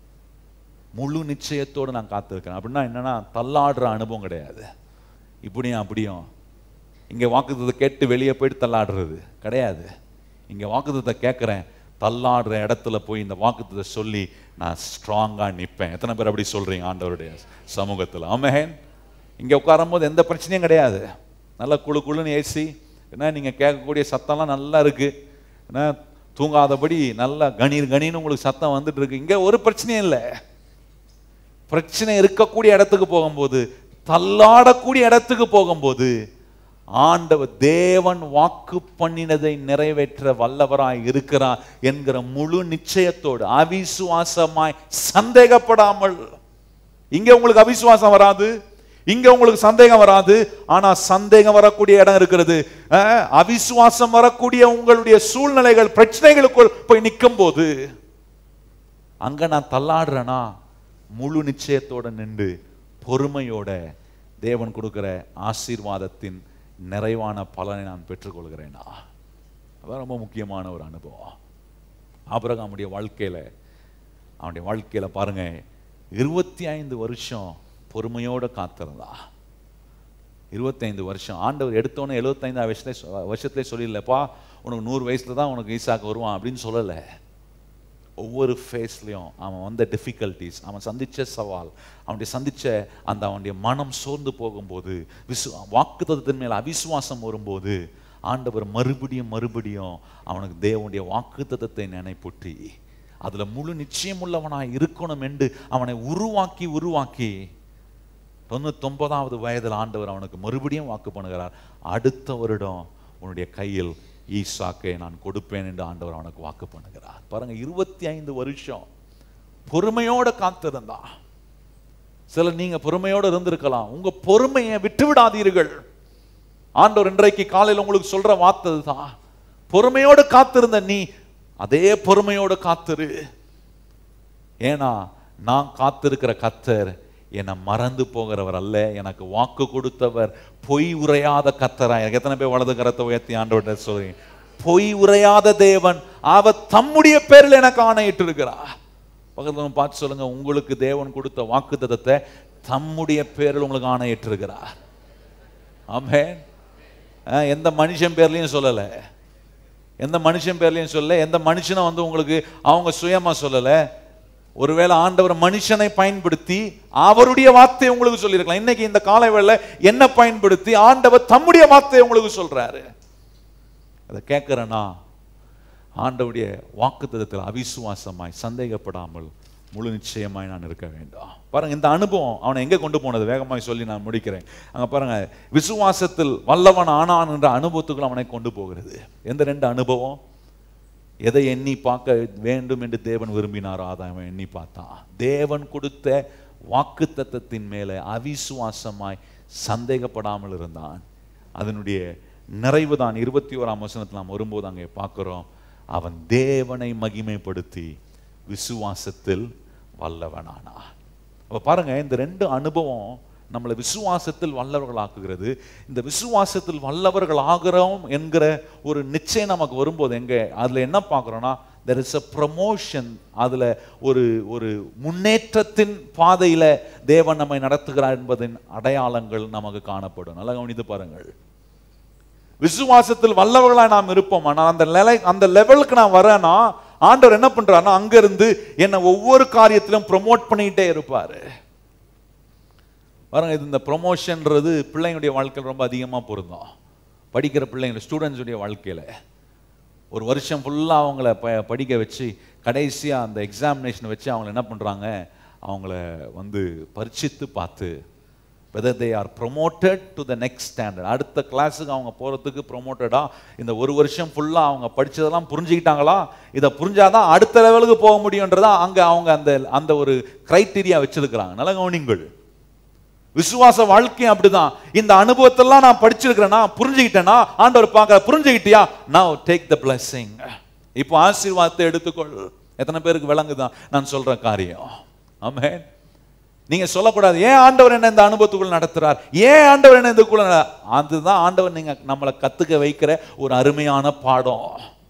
முழு நிச்சயத்தோடு நான் காத்திருக்கிறேன் அப்படின்னா என்னன்னா தள்ளாடுற அனுபவம் கிடையாது இப்படியும் அப்படியும் இங்க வாக்குத்தத்தை கேட்டு வெளியே போயிட்டு தள்ளாடுறது கிடையாது இங்க வாக்குத்தத்தை கேட்கிறேன் தள்ளாடுற இடத்துல போய் இந்த வாக்குத்தத்தை சொல்லி நான் ஸ்ட்ராங்கா நிற்பேன் எத்தனை பேர் அப்படி சொல்றீங்க ஆண்டவருடைய சமூகத்துல ஆமென் இங்க உட்காரும்போது எந்த பிரச்சனையும் கிடையாது நல்லா குழு குழுன்னு ஏசி ஏன்னா நீங்க கேட்கக்கூடிய சத்தம்லாம் நல்லா இருக்கு ஏன்னா தூங்காதபடி நல்லா கணீர் கணீர்னு உங்களுக்கு சத்தம் வந்துட்டு இருக்கு இங்க ஒரு பிரச்சனையும் இல்லை பிரச்சனை இருக்கக்கூடிய இடத்துக்கு போகும்போது தள்ளாடக்கூடிய இடத்துக்கு போகும்போது ஆண்டவர் தேவன் வாக்கு பண்ணினதை நிறைவேற்ற வல்லவராய் இருக்கிறார் என்கிற முழு நிச்சயத்தோடு அவிசுவாசமாய் சந்தேகப்படாமல் இங்க உங்களுக்கு அவிசுவாசம் வராது இங்க உங்களுக்கு சந்தேகம் வராது ஆனா சந்தேகம் வரக்கூடிய இடம் இருக்கிறது அஹ், அவிசுவாசம் வரக்கூடிய உங்களுடைய சூழ்நிலைகள் பிரச்சனைகளுக்குள் போய் நிற்கும் போது அங்க நான் தள்ளாடுறேனா முழு நிச்சயத்தோட நின்று பொறுமையோட தேவன் கொடுக்கிற ஆசீர்வாதத்தின் நிறைவான பலனை நான் பெற்றுக்கொள்கிறேனா அதான் ரொம்ப முக்கியமான ஒரு அனுபவம் ஆபிரகாமுடைய வாழ்க்கையில அவனுடைய வாழ்க்கையில பாருங்க இருபத்தி ஐந்து வருஷம் பொறுமையோட காத்திருந்தா இருபத்தைந்து வருஷம் ஆண்டவர் எடுத்தோன்னே எழுபத்தைந்து வருஷத்துல வருஷத்துல சொல்லிடலப்பா உனக்கு நூறு வயசுல தான் உனக்கு ஈசாக்கு வருவான் அப்படின்னு சொல்லலை ஒவ்வொரு ஃபேஸ்லையும் அவன் வந்த டிஃபிகல்ட்டிஸ் அவன் சந்திச்ச சவால் அவனுடைய சந்திச்ச அந்த அவனுடைய மனம் சோர்ந்து போகும்போது விசு வாக்குத்தத்தின் மேல் அவிசுவாசம் வரும்போது ஆண்டவர் மறுபடியும் மறுபடியும் அவனுக்கு தேவனுடைய வாக்குத்தத்தத்தை நினைப்பூட்டி அதுல முழு நிச்சயமுள்ளவனாய் இருக்கணும் என்று அவனை உருவாக்கி உருவாக்கி தொண்ணூத்தொன்பதாவது வயதில் ஆண்டவர் அவனுக்கு மறுபடியும் வாக்கு பண்ணுகிறார் அடுத்த வருடம் உன்னுடைய கையில் ஈசாக்கை நான் கொடுப்பேன் என்று ஆண்டவர் அவனுக்கு வாக்கு பண்ணுகிறார் பாருங்க இருபத்தி ஐந்து வருஷம் பொறுமையோட காத்திருந்தா சிலர் நீங்க பொறுமையோட இருந்திருக்கலாம் உங்க பொறுமையை விட்டு விடாதீர்கள் ஆண்டவர் இன்றைக்கு காலையில் உங்களுக்கு சொல்ற வார்த்தை தான் பொறுமையோடு காத்திருந்த நீ அதே பொறுமையோடு காத்திரு ஏன்னா நான் காத்திருக்கிற கத்தர் என்னை மறந்து போகிறவர் அல்ல எனக்கு வாக்கு கொடுத்தவர் பொய் உரையாத கத்தரா எனக்கு எத்தனை பேர் வலது கரத்தை உயர்த்தி ஆண்டவர்கிட்ட சொல்லி பொய் உரையாத தேவன் அவர் தம்முடைய பேரில் எனக்கு ஆணையிட்டு இருக்கிறார் பக்கத்துல பார்த்து சொல்லுங்க உங்களுக்கு தேவன் கொடுத்த வாக்கு தம்முடைய பேரில் உங்களுக்கு ஆணையிட்டு இருக்கிறார் ஆமே எந்த மனுஷன் பேர்லையும் சொல்லலை எந்த மனுஷன் பேர்லையும் சொல்லல எந்த மனுஷனும் வந்து உங்களுக்கு அவங்க சுயமா சொல்லலை ஒருவேளை ஆண்டவர் மனுஷனை பயன்படுத்தி அவருடைய வார்த்தையை உங்களுக்கு சொல்லியிருக்கலாம் இன்னைக்கு இந்த காலை வேளை என்ன பயன்படுத்தி ஆண்டவர் தம்முடைய வார்த்தையை உங்களுக்கு சொல்றாரு அதை கேட்கிறேன்னா ஆண்டவுடைய வாக்குத்தத்தில் அவிசுவாசமாய் சந்தேகப்படாமல் முழு நிச்சயமாய் நான் இருக்க வேண்டும் பாருங்க இந்த அனுபவம் அவனை எங்க கொண்டு போனது வேகமாய் சொல்லி நான் முடிக்கிறேன் அங்க பாருங்க விசுவாசத்தில் வல்லவன் ஆனான் என்ற அனுபவத்துக்குள் அவனை கொண்டு போகிறது எந்த ரெண்டு அனுபவம் எதை எண்ணி பார்க்க வேண்டும் என்று தேவன் விரும்பினாரோ அதை அவன் எண்ணி பார்த்தான் தேவன் கொடுத்த வாக்கு தத்தத்தின் மேலே அவிசுவாசமாய் சந்தேகப்படாமல் இருந்தான் அதனுடைய நிறைவு தான் இருபத்தி ஓராம் வசனத்தில் நாம் வரும்போது அங்கே பார்க்கிறோம் அவன் தேவனை மகிமைப்படுத்தி விசுவாசத்தில் வல்லவனானா அப்ப பாருங்க இந்த ரெண்டு அனுபவம் நம்மளை விசுவாசத்தில் வல்லவர்களாக்குகிறது இந்த விசுவாசத்தில் வல்லவர்கள் ஆகிறோம் என்கிற ஒரு நிச்சயம் நமக்கு வரும்போது எங்க அதுல என்ன பார்க்குறோம்னா தெர் இஸ் அ ப்ரமோஷன் அதுல ஒரு ஒரு முன்னேற்றத்தின் பாதையில தேவன் நம்மை நடத்துகிறார் என்பதின் அடையாளங்கள் நமக்கு காணப்படும் நல்லா கவனித்து பாருங்கள் விசுவாசத்தில் வல்லவர்களாய் நாம் இருப்போம் ஆனால் அந்த நிலை அந்த லெவலுக்கு நான் வரேன்னா ஆண்டவர் என்ன பண்றாருன்னா அங்க இருந்து என்னை ஒவ்வொரு காரியத்திலும் ப்ரொமோட் பண்ணிக்கிட்டே இருப்பாரு பாருங்க இது இந்த ப்ரொமோஷன்றது பிள்ளைங்களுடைய வாழ்க்கையில் ரொம்ப அதிகமாக பொருந்தும் படிக்கிற பிள்ளைங்க ஸ்டூடெண்ட்ஸுடைய வாழ்க்கையில் ஒரு வருஷம் ஃபுல்லாக அவங்கள ப படிக்க வச்சு கடைசியாக அந்த எக்ஸாமினேஷன் வச்சு அவங்கள என்ன பண்ணுறாங்க அவங்கள வந்து பரிச்சித்து பார்த்து whether they are promoted to the next standard அடுத்த கிளாஸுக்கு அவங்க போகிறதுக்கு ப்ரொமோட்டடா இந்த ஒரு வருஷம் ஃபுல்லாக அவங்க படித்ததெல்லாம் புரிஞ்சுக்கிட்டாங்களா இதை புரிஞ்சாதான் அடுத்த லெவலுக்கு போக முடியுன்றதா அங்கே அவங்க அந்த அந்த ஒரு க்ரைட்டீரியா வச்சிருக்கிறாங்க நல்ல கவனிங்கள் விசுவாச வாழ்க்கையும் அப்படிதான் இந்த அனுபவத்தெல்லாம் நான் படிச்சிருக்கிறேன்னா புரிஞ்சுக்கிட்டேன்னா ஆண்டவர் பார்க்க புரிஞ்சுக்கிட்டியா நான் டேக் த பிளஸிங் இப்போ ஆசீர்வாதத்தை எடுத்துக்கொள் எத்தனை பேருக்கு விளங்குதான் நான் சொல்ற காரியம் ஆமே நீங்க சொல்லக்கூடாது ஏன் ஆண்டவர் என்ன இந்த அனுபவத்துக்குள்ள நடத்துறார் ஏன் ஆண்டவர் என்ன இதுக்குள்ள நட- அதுதான் ஆண்டவர் நீங்க நம்மளை கத்துக்க வைக்கிற ஒரு அருமையான பாடம்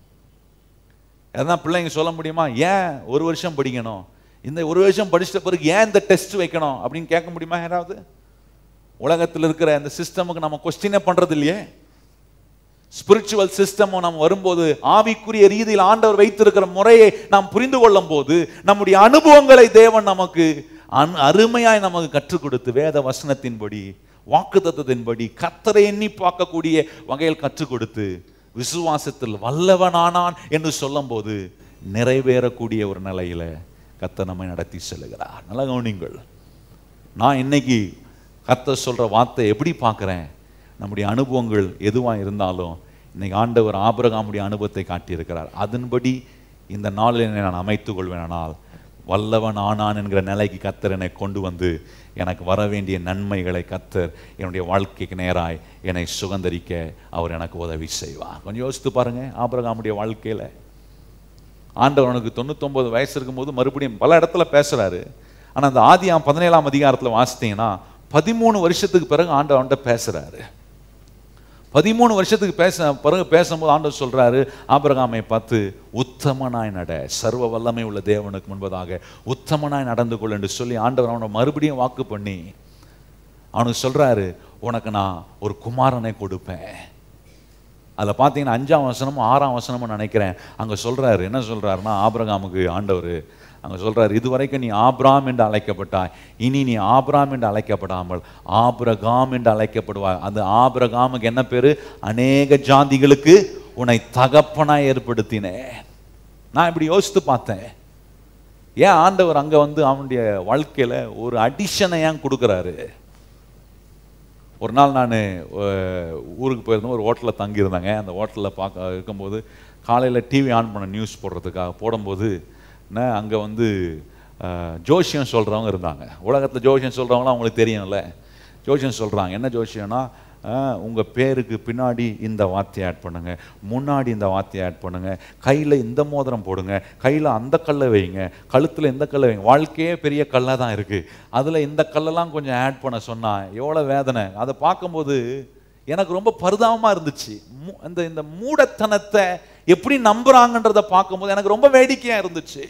அதான் பிள்ளைங்க சொல்ல முடியுமா ஏன் ஒரு வருஷம் படிக்கணும் இந்த ஒரு வருஷம் படிச்சிட்ட பிறகு ஏன் இந்த டெஸ்ட் வைக்கணும் அப்படின்னு கேட்க முடியுமா யாராவது உலகத்தில் இருக்கிற இந்த சிஸ்டமுக்கு நம்ம கொஸ்டினே பண்றது இல்லையே ஸ்பிரிச்சுவல் சிஸ்டம் நம்ம வரும்போது ஆவிக்குரிய ரீதியில் ஆண்டவர் வைத்திருக்கிற முறையை நாம் புரிந்து கொள்ளும் போது நம்முடைய அனுபவங்களை தேவன் நமக்கு அன்- அருமையாய் நமக்கு கற்றுக் கொடுத்து வேத வசனத்தின்படி வாக்குத்தத்தத்தின்படி கத்தரை எண்ணி பார்க்கக்கூடிய வகையில் கற்றுக் கொடுத்து விசுவாசத்தில் வல்லவனானான் என்று சொல்லும்போது நிறைவேறக்கூடிய ஒரு நிலையில கத்தர் நம்மை நடத்தி செல்லுகிறார் நல்லா கவனிங்கள் நான் இன்னைக்கு கர்த்தர் சொல்ற வார்த்தை எப்படி பார்க்கிறேன் நம்முடைய அனுபவங்கள் எதுவா இருந்தாலும் இன்னைக்கு ஆண்டவர் ஆபிரகாமுடைய அனுபவத்தை காட்டியிருக்கிறார் அதன்படி இந்த நாளில் என்னை நான் அமைத்துக் கொள்வேனால் வல்லவன் ஆனான் என்கிற நிலைக்கு கத்தர் என்னை கொண்டு வந்து எனக்கு வர வேண்டிய நன்மைகளை கத்தர் என்னுடைய வாழ்க்கைக்கு நேராய் என்னை சுகந்தரிக்க அவர் எனக்கு உதவி செய்வார் கொஞ்சம் யோசித்து பாருங்க ஆபிரகாமுடைய வாழ்க்கையில ஆண்டவர் அவனுக்கு தொண்ணூத்தொன்பது வயசு இருக்கும்போது மறுபடியும் பல இடத்துல பேசுறாரு ஆனா அந்த ஆதியாம் பதினேழாம் அதிகாரத்துல வாசித்தீங்கன்னா பதிமூணு வருஷத்துக்கு பிறகு ஆண்டவர் அவன்கிட்ட பேசுறாரு பதிமூணு வருஷத்துக்கு பேச பிறகு பேசும்போது ஆண்டவர் சொல்றாரு ஆபிரகாமை பார்த்து உத்தமனாய் நட சர்வ வல்லமை உள்ள தேவனுக்கு முன்பதாக உத்தமனாய் நடந்து கொள் என்று சொல்லி ஆண்டவர் அவனை மறுபடியும் வாக்கு பண்ணி அவனுக்கு சொல்றாரு உனக்கு நான் ஒரு குமாரனை கொடுப்பேன் அதில் பார்த்தீங்கன்னா அஞ்சாம் வசனமும் ஆறாம் வசனமும் நினைக்கிறேன் அங்கே சொல்றாரு என்ன சொல்றாருன்னா ஆபிரகாமுக்கு ஆண்டவர் அங்கே சொல்றாரு இதுவரைக்கும் நீ ஆபிராம் என்று அழைக்கப்பட்டாய் இனி நீ ஆபிராம் என்று அழைக்கப்படாமல் ஆபிரகாம் என்று அழைக்கப்படுவாய் அந்த ஆபிரகாமுக்கு என்ன பேரு அநேக ஜாதிகளுக்கு உன்னை தகப்பனாய் ஏற்படுத்தினேன் நான் இப்படி யோசித்து பார்த்தேன் ஏன் ஆண்டவர் அங்க வந்து அவனுடைய வாழ்க்கையில ஒரு அடிஷனை ஏன் கொடுக்குறாரு ஒரு நாள் நான் ஊருக்கு போயிருந்தோம் ஒரு ஹோட்டலில் தங்கியிருந்தாங்க அந்த ஹோட்டலில் பார்க்க இருக்கும்போது காலையில் டிவி ஆன் பண்ண நியூஸ் போடுறதுக்காக போடும்போது என்ன அங்கே வந்து அஹ், ஜோசியம் சொல்கிறவங்க இருந்தாங்க உலகத்தில் ஜோசியம் சொல்கிறவங்களாம் அவங்களுக்கு தெரியும்ல ஜோசியம் சொல்கிறாங்க என்ன ஜோசியம்னா உங்கள் பேருக்கு பின்னாடி இந்த வார்த்தையை ஆட் பண்ணுங்க முன்னாடி இந்த வார்த்தையை ஆட் பண்ணுங்க கையில் இந்த மோதிரம் போடுங்க கையில் அந்த கல்லை வைங்க கழுத்தில் இந்த கல்லை வைங்க வாழ்க்கையே பெரிய கல்லாக தான் இருக்குது அதில் இந்த கல்லெல்லாம் கொஞ்சம் ஆட் பண்ண சொன்னா எவ்வளோ வேதனை அதை பார்க்கும்போது எனக்கு ரொம்ப பரிதாபமாக இருந்துச்சு மூ- இந்த இந்த மூடத்தனத்தை எப்படி நம்புறாங்கன்றதை பார்க்கும்போது எனக்கு ரொம்ப வேடிக்கையாக இருந்துச்சு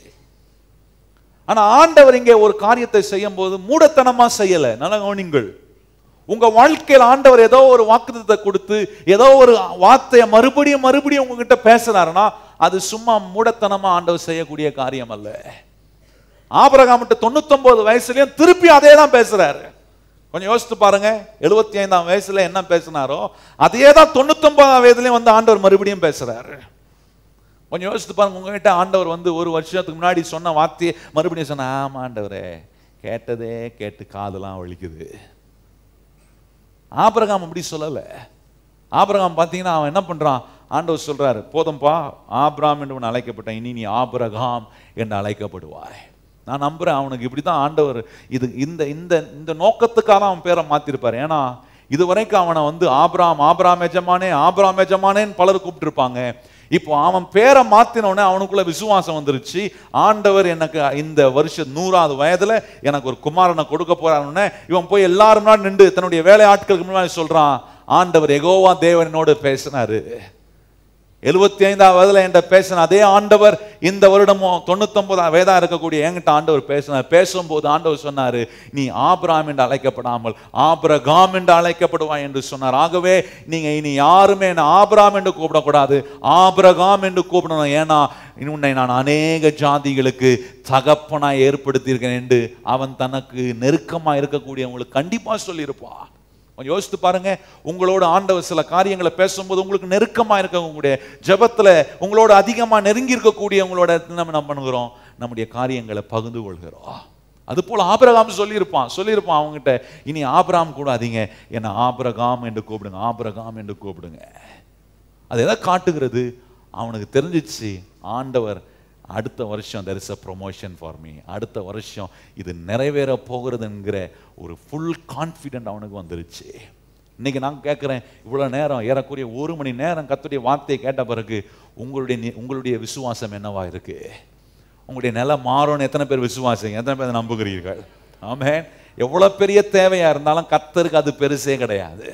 ஆனா ஆண்டவர் இங்கே ஒரு காரியத்தை செய்யும் போது மூடத்தனமா செய்யல நல்ல கவனிங்கள் உங்க வாழ்க்கையில் ஆண்டவர் ஏதோ ஒரு வாக்குத்தத்தை கொடுத்து ஏதோ ஒரு வார்த்தையை மறுபடியும் மறுபடியும் உங்ககிட்ட பேசுறாருன்னா அது சும்மா மூடத்தனமா ஆண்டவர் செய்யக்கூடிய காரியம் அல்ல ஆபரகாமிட்ட தொண்ணூத்தொன்பது வயசுலயும் திருப்பி அதே தான் பேசுறாரு கொஞ்சம் யோசித்து பாருங்க எழுபத்தி ஐந்தாம் வயசுல என்ன பேசினாரோ அதே தான் தொண்ணூத்தொன்பதாம் வயதுலயும் வந்து ஆண்டவர் மறுபடியும் பேசுறாரு கொஞ்சம் யோசித்து பாருங்க உங்ககிட்ட ஆண்டவர் வந்து ஒரு வருஷத்துக்கு முன்னாடி சொன்ன வார்த்தையை மறுபடியும் சொன்ன ஆமா ஆண்டவரே கேட்டதே கேட்டு காதெல்லாம் வலிக்குது ஆபிரகாம் அப்படி சொல்லல ஆபிரகாம் பார்த்தீங்கன்னா அவன் என்ன பண்றான் ஆண்டவர் சொல்றாரு போதும்பா ஆபிராம் என்று உன் அழைக்கப்பட்ட இனி நீ ஆபிரகாம் என்று அழைக்கப்படுவாய் நான் நம்புறேன் அவனுக்கு இப்படி தான் ஆண்டவர் இது இந்த இந்த இந்த நோக்கத்துக்காக அவன் பேரை மாத்திருப்பார் ஏன்னா இது வரைக்கும் அவனை வந்து ஆபிராம் ஆபிராம் எஜமானே ஆபிராம் எஜமானேன்னு பலர் கூப்பிட்டுருப்பாங்க இப்போ அவன் பேரை மாத்தின உடனே அவனுக்குள்ள விசுவாசம் வந்துருச்சு ஆண்டவர் எனக்கு இந்த வருஷம் நூறாவது வயதுல எனக்கு ஒரு குமாரனை கொடுக்க போறாருன்னு இவன் போய் எல்லாரும் முன்னாடி நின்று தன்னுடைய வேலை ஆட்களுக்கு முன்னாடி சொல்றான் ஆண்டவர் எகோவா தேவனோடு பேசினாரு எழுபத்தி ஐந்தாம் வயதுல என்கிட்ட பேசின அதே ஆண்டவர் இந்த வருடமும் தொண்ணூத்தொன்பதாம் வயதா இருக்கக்கூடிய என்கிட்ட ஆண்டவர் பேசினார் பேசும்போது ஆண்டவர் சொன்னாரு நீ ஆபிராம் என்று அழைக்கப்படாமல் ஆபிரகாம் என்று அழைக்கப்படுவாய் என்று சொன்னார் ஆகவே நீங்க இனி யாருமே என்ன ஆபிராம் என்று கூப்பிடக்கூடாது ஆபிரகாம் என்று கூப்பிடணும் ஏன்னா உன்னை நான் அநேக ஜாதிகளுக்கு தகப்பனாய் ஏற்படுத்தியிருக்கேன் என்று அவன் தனக்கு நெருக்கமா இருக்கக்கூடியவங்களுக்கு கண்டிப்பா சொல்லியிருப்பான் கொஞ்சம் யோசித்து பாருங்க உங்களோட ஆண்டவர் சில காரியங்களை பேசும்போது உங்களுக்கு நெருக்கமா இருக்க உங்களுடைய ஜெபத்துல உங்களோட அதிகமா நெருங்கி இருக்கக்கூடிய உங்களோட நம்ம என்ன பண்ணுகிறோம் நம்முடைய காரியங்களை பகிர்ந்து கொள்கிறோம் அது போல ஆபிரகாம் சொல்லியிருப்பான் சொல்லியிருப்பான் அவங்ககிட்ட இனி ஆபிரகாம் கூடாதீங்க என்ன ஆபிரகாம் என்று கூப்பிடுங்க ஆபிரகாம் என்று கூப்பிடுங்க அது எதை காட்டுகிறது அவனுக்கு தெரிஞ்சிச்சு ஆண்டவர் அடுத்த வருஷம் there is a promotion for me அடுத்த வருஷம் இது நிறைவேற போகிறதுங்கிற ஒரு ஃபுல் கான்ஃபிடென்ட் அவனுக்கு வந்துருச்சு இன்னைக்கு நான் கேட்குறேன் இவ்வளோ நேரம் ஏறக்குறைய ஒரு மணி நேரம் கத்துடைய வார்த்தையை கேட்ட பிறகு உங்களுடைய நி- உங்களுடைய விசுவாசம் என்னவா இருக்கு உங்களுடைய நிலை மாறும்னு எத்தனை பேர் விசுவாசம் எத்தனை பேர் நம்புகிறீர்கள் ஆமென் எவ்வளோ பெரிய தேவையா இருந்தாலும் கத்தருக்கு அது பெருசே கிடையாது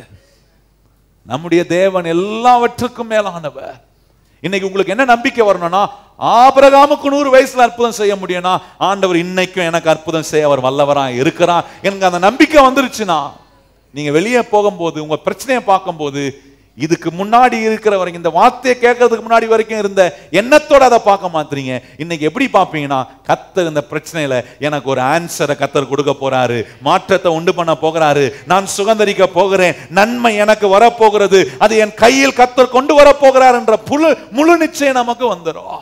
நம்முடைய தேவன் எல்லாவற்றுக்கும் மேலானவர் இன்னைக்கு உங்களுக்கு என்ன நம்பிக்கை வரணும்னா ஆபிரகாமுக்கு நூறு வயசுல அற்புதம் செய்ய முடியும்னா ஆண்டவர் இன்னைக்கும் எனக்கு அற்புதம் செய்ய அவர் வல்லவரா இருக்கிறார் எனக்கு அந்த நம்பிக்கை வந்துருச்சுன்னா நீங்க வெளியே போகும்போது உங்க பிரச்சனையை பார்க்கும்போது இதுக்கு முன்னாடி இருக்கிற வரைக்கும் இந்த வார்த்தையை கேட்கறதுக்கு முன்னாடி வரைக்கும் இருந்த எண்ணத்தோட அதை பார்க்க மாட்டீங்க இன்னைக்கு எப்படி பார்ப்பீங்கன்னா கத்தர் இந்த பிரச்சனையில எனக்கு ஒரு ஆன்சரை கத்தர் கொடுக்க போறாரு மாற்றத்தை உண்டு பண்ண போகிறாரு நான் சுகந்தரிக்க போகிறேன் நன்மை எனக்கு வரப்போகிறது அது என் கையில் கத்தர் கொண்டு வர போகிறார் என்ற புழு முழு நிச்சயம் நமக்கு வந்துடும்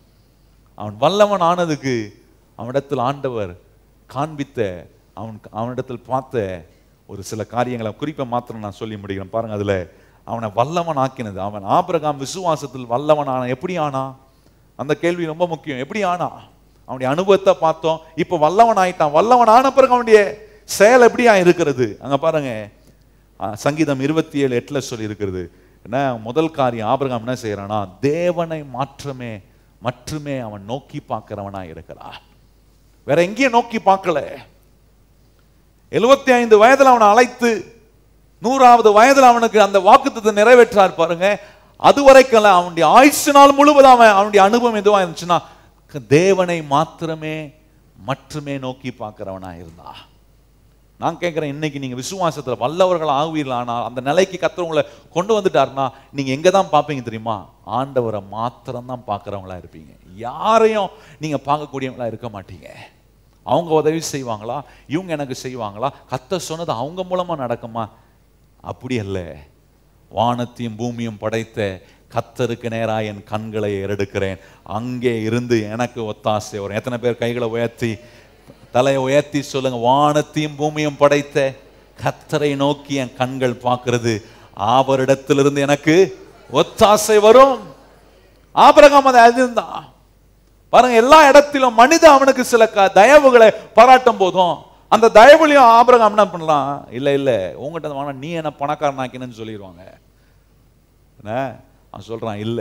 அவன் வல்லவன் ஆனதுக்கு அவனிடத்தில் ஆண்டவர் காண்பித்த அவன் அவனிடத்தில் பார்த்த ஒரு சில காரியங்களை குறிப்பை மாத்திரம் நான் சொல்லி முடிக்கிறேன் பாருங்க அதுல அவனை வல்லவன் ஆக்கினது அவன் ஆபிரகாம் விசுவாசத்தில் வல்லவன் ஆனான் எப்படி ஆனா அந்த கேள்வி ரொம்ப முக்கியம் எப்படி ஆனா அவனுடைய அனுபவத்தை பார்த்தோம் இப்போ வல்லவன் ஆயிட்டான் வல்லவன் ஆன பிறகு அவனுடைய செயல் எப்படியா இருக்கிறது அங்க பாருங்க ஆ, சங்கீதம் இருபத்தி ஏழு எட்டுல சொல்லி இருக்கிறது என்ன முதல் காரியம் ஆபிரகாம் என்ன செய்யறானா தேவனை மாற்றமே மட்டுமே அவன் நோக்கி பார்க்கிறவனா இருக்கிறான் வேற எங்கேயும் நோக்கி பார்க்கல எழுபத்தி ஐந்து வயதுல அவனை அழைத்து நூறாவது வயதுல அவனுக்கு அந்த வாக்குத்தத்தை நிறைவேற்றார் பாருங்க அது வரைக்கும் அவனுடைய ஆயுசு நாள் முழுவதும் அவன் அவனுடைய அனுபவம் எதுவா இருந்துச்சுன்னா தேவனை மாத்திரமே மட்டுமே நோக்கி பார்க்கிறவனா இருந்தா நான் கேட்கிறேன் இன்னைக்கு நீங்க விசுவாசத்துல வல்லவர்கள் ஆகுவீர்கள் ஆனால் அந்த நிலைக்கு கத்துறவங்களை கொண்டு வந்துட்டாருன்னா நீங்க எங்க தான் பார்ப்பீங்க தெரியுமா ஆண்டவரை மாத்திரம் தான் பார்க்கறவங்களா இருப்பீங்க யாரையும் நீங்க பார்க்கக்கூடியவங்களா இருக்க மாட்டீங்க அவங்க உதவி செய்வாங்களா இவங்க எனக்கு செய்வாங்களா கத்த சொன்னது அவங்க மூலமா நடக்குமா அப்படி அல்ல வானத்தையும் பூமியும் படைத்த கத்தருக்கு நேரா என் கண்களை ஏறெடுக்கிறேன் அங்கே இருந்து எனக்கு ஒத்தாசை வரும் எத்தனை பேர் கைகளை உயர்த்தி தலையை உயர்த்தி சொல்லுங்க வானத்தையும் பூமியும் படைத்த கத்தரை நோக்கி என் கண்கள் பார்க்கிறது அவரிடத்திலிருந்து எனக்கு ஒத்தாசை வரும் ஆபிரகாம் அதை அறிந்தான் பாருங்க எல்லா இடத்திலும் மனித அவனுக்கு சில க- தயவுகளை பாராட்டும் போதும் அந்த தயவுலையும் ஆபிரகாம் என்ன பண்ணலாம் இல்ல இல்ல உங்ககிட்ட வாங்க நீ என்ன பணக்காரனாக்கினு சொல்லிடுவாங்க என்ன? அவன் சொல்றான் இல்ல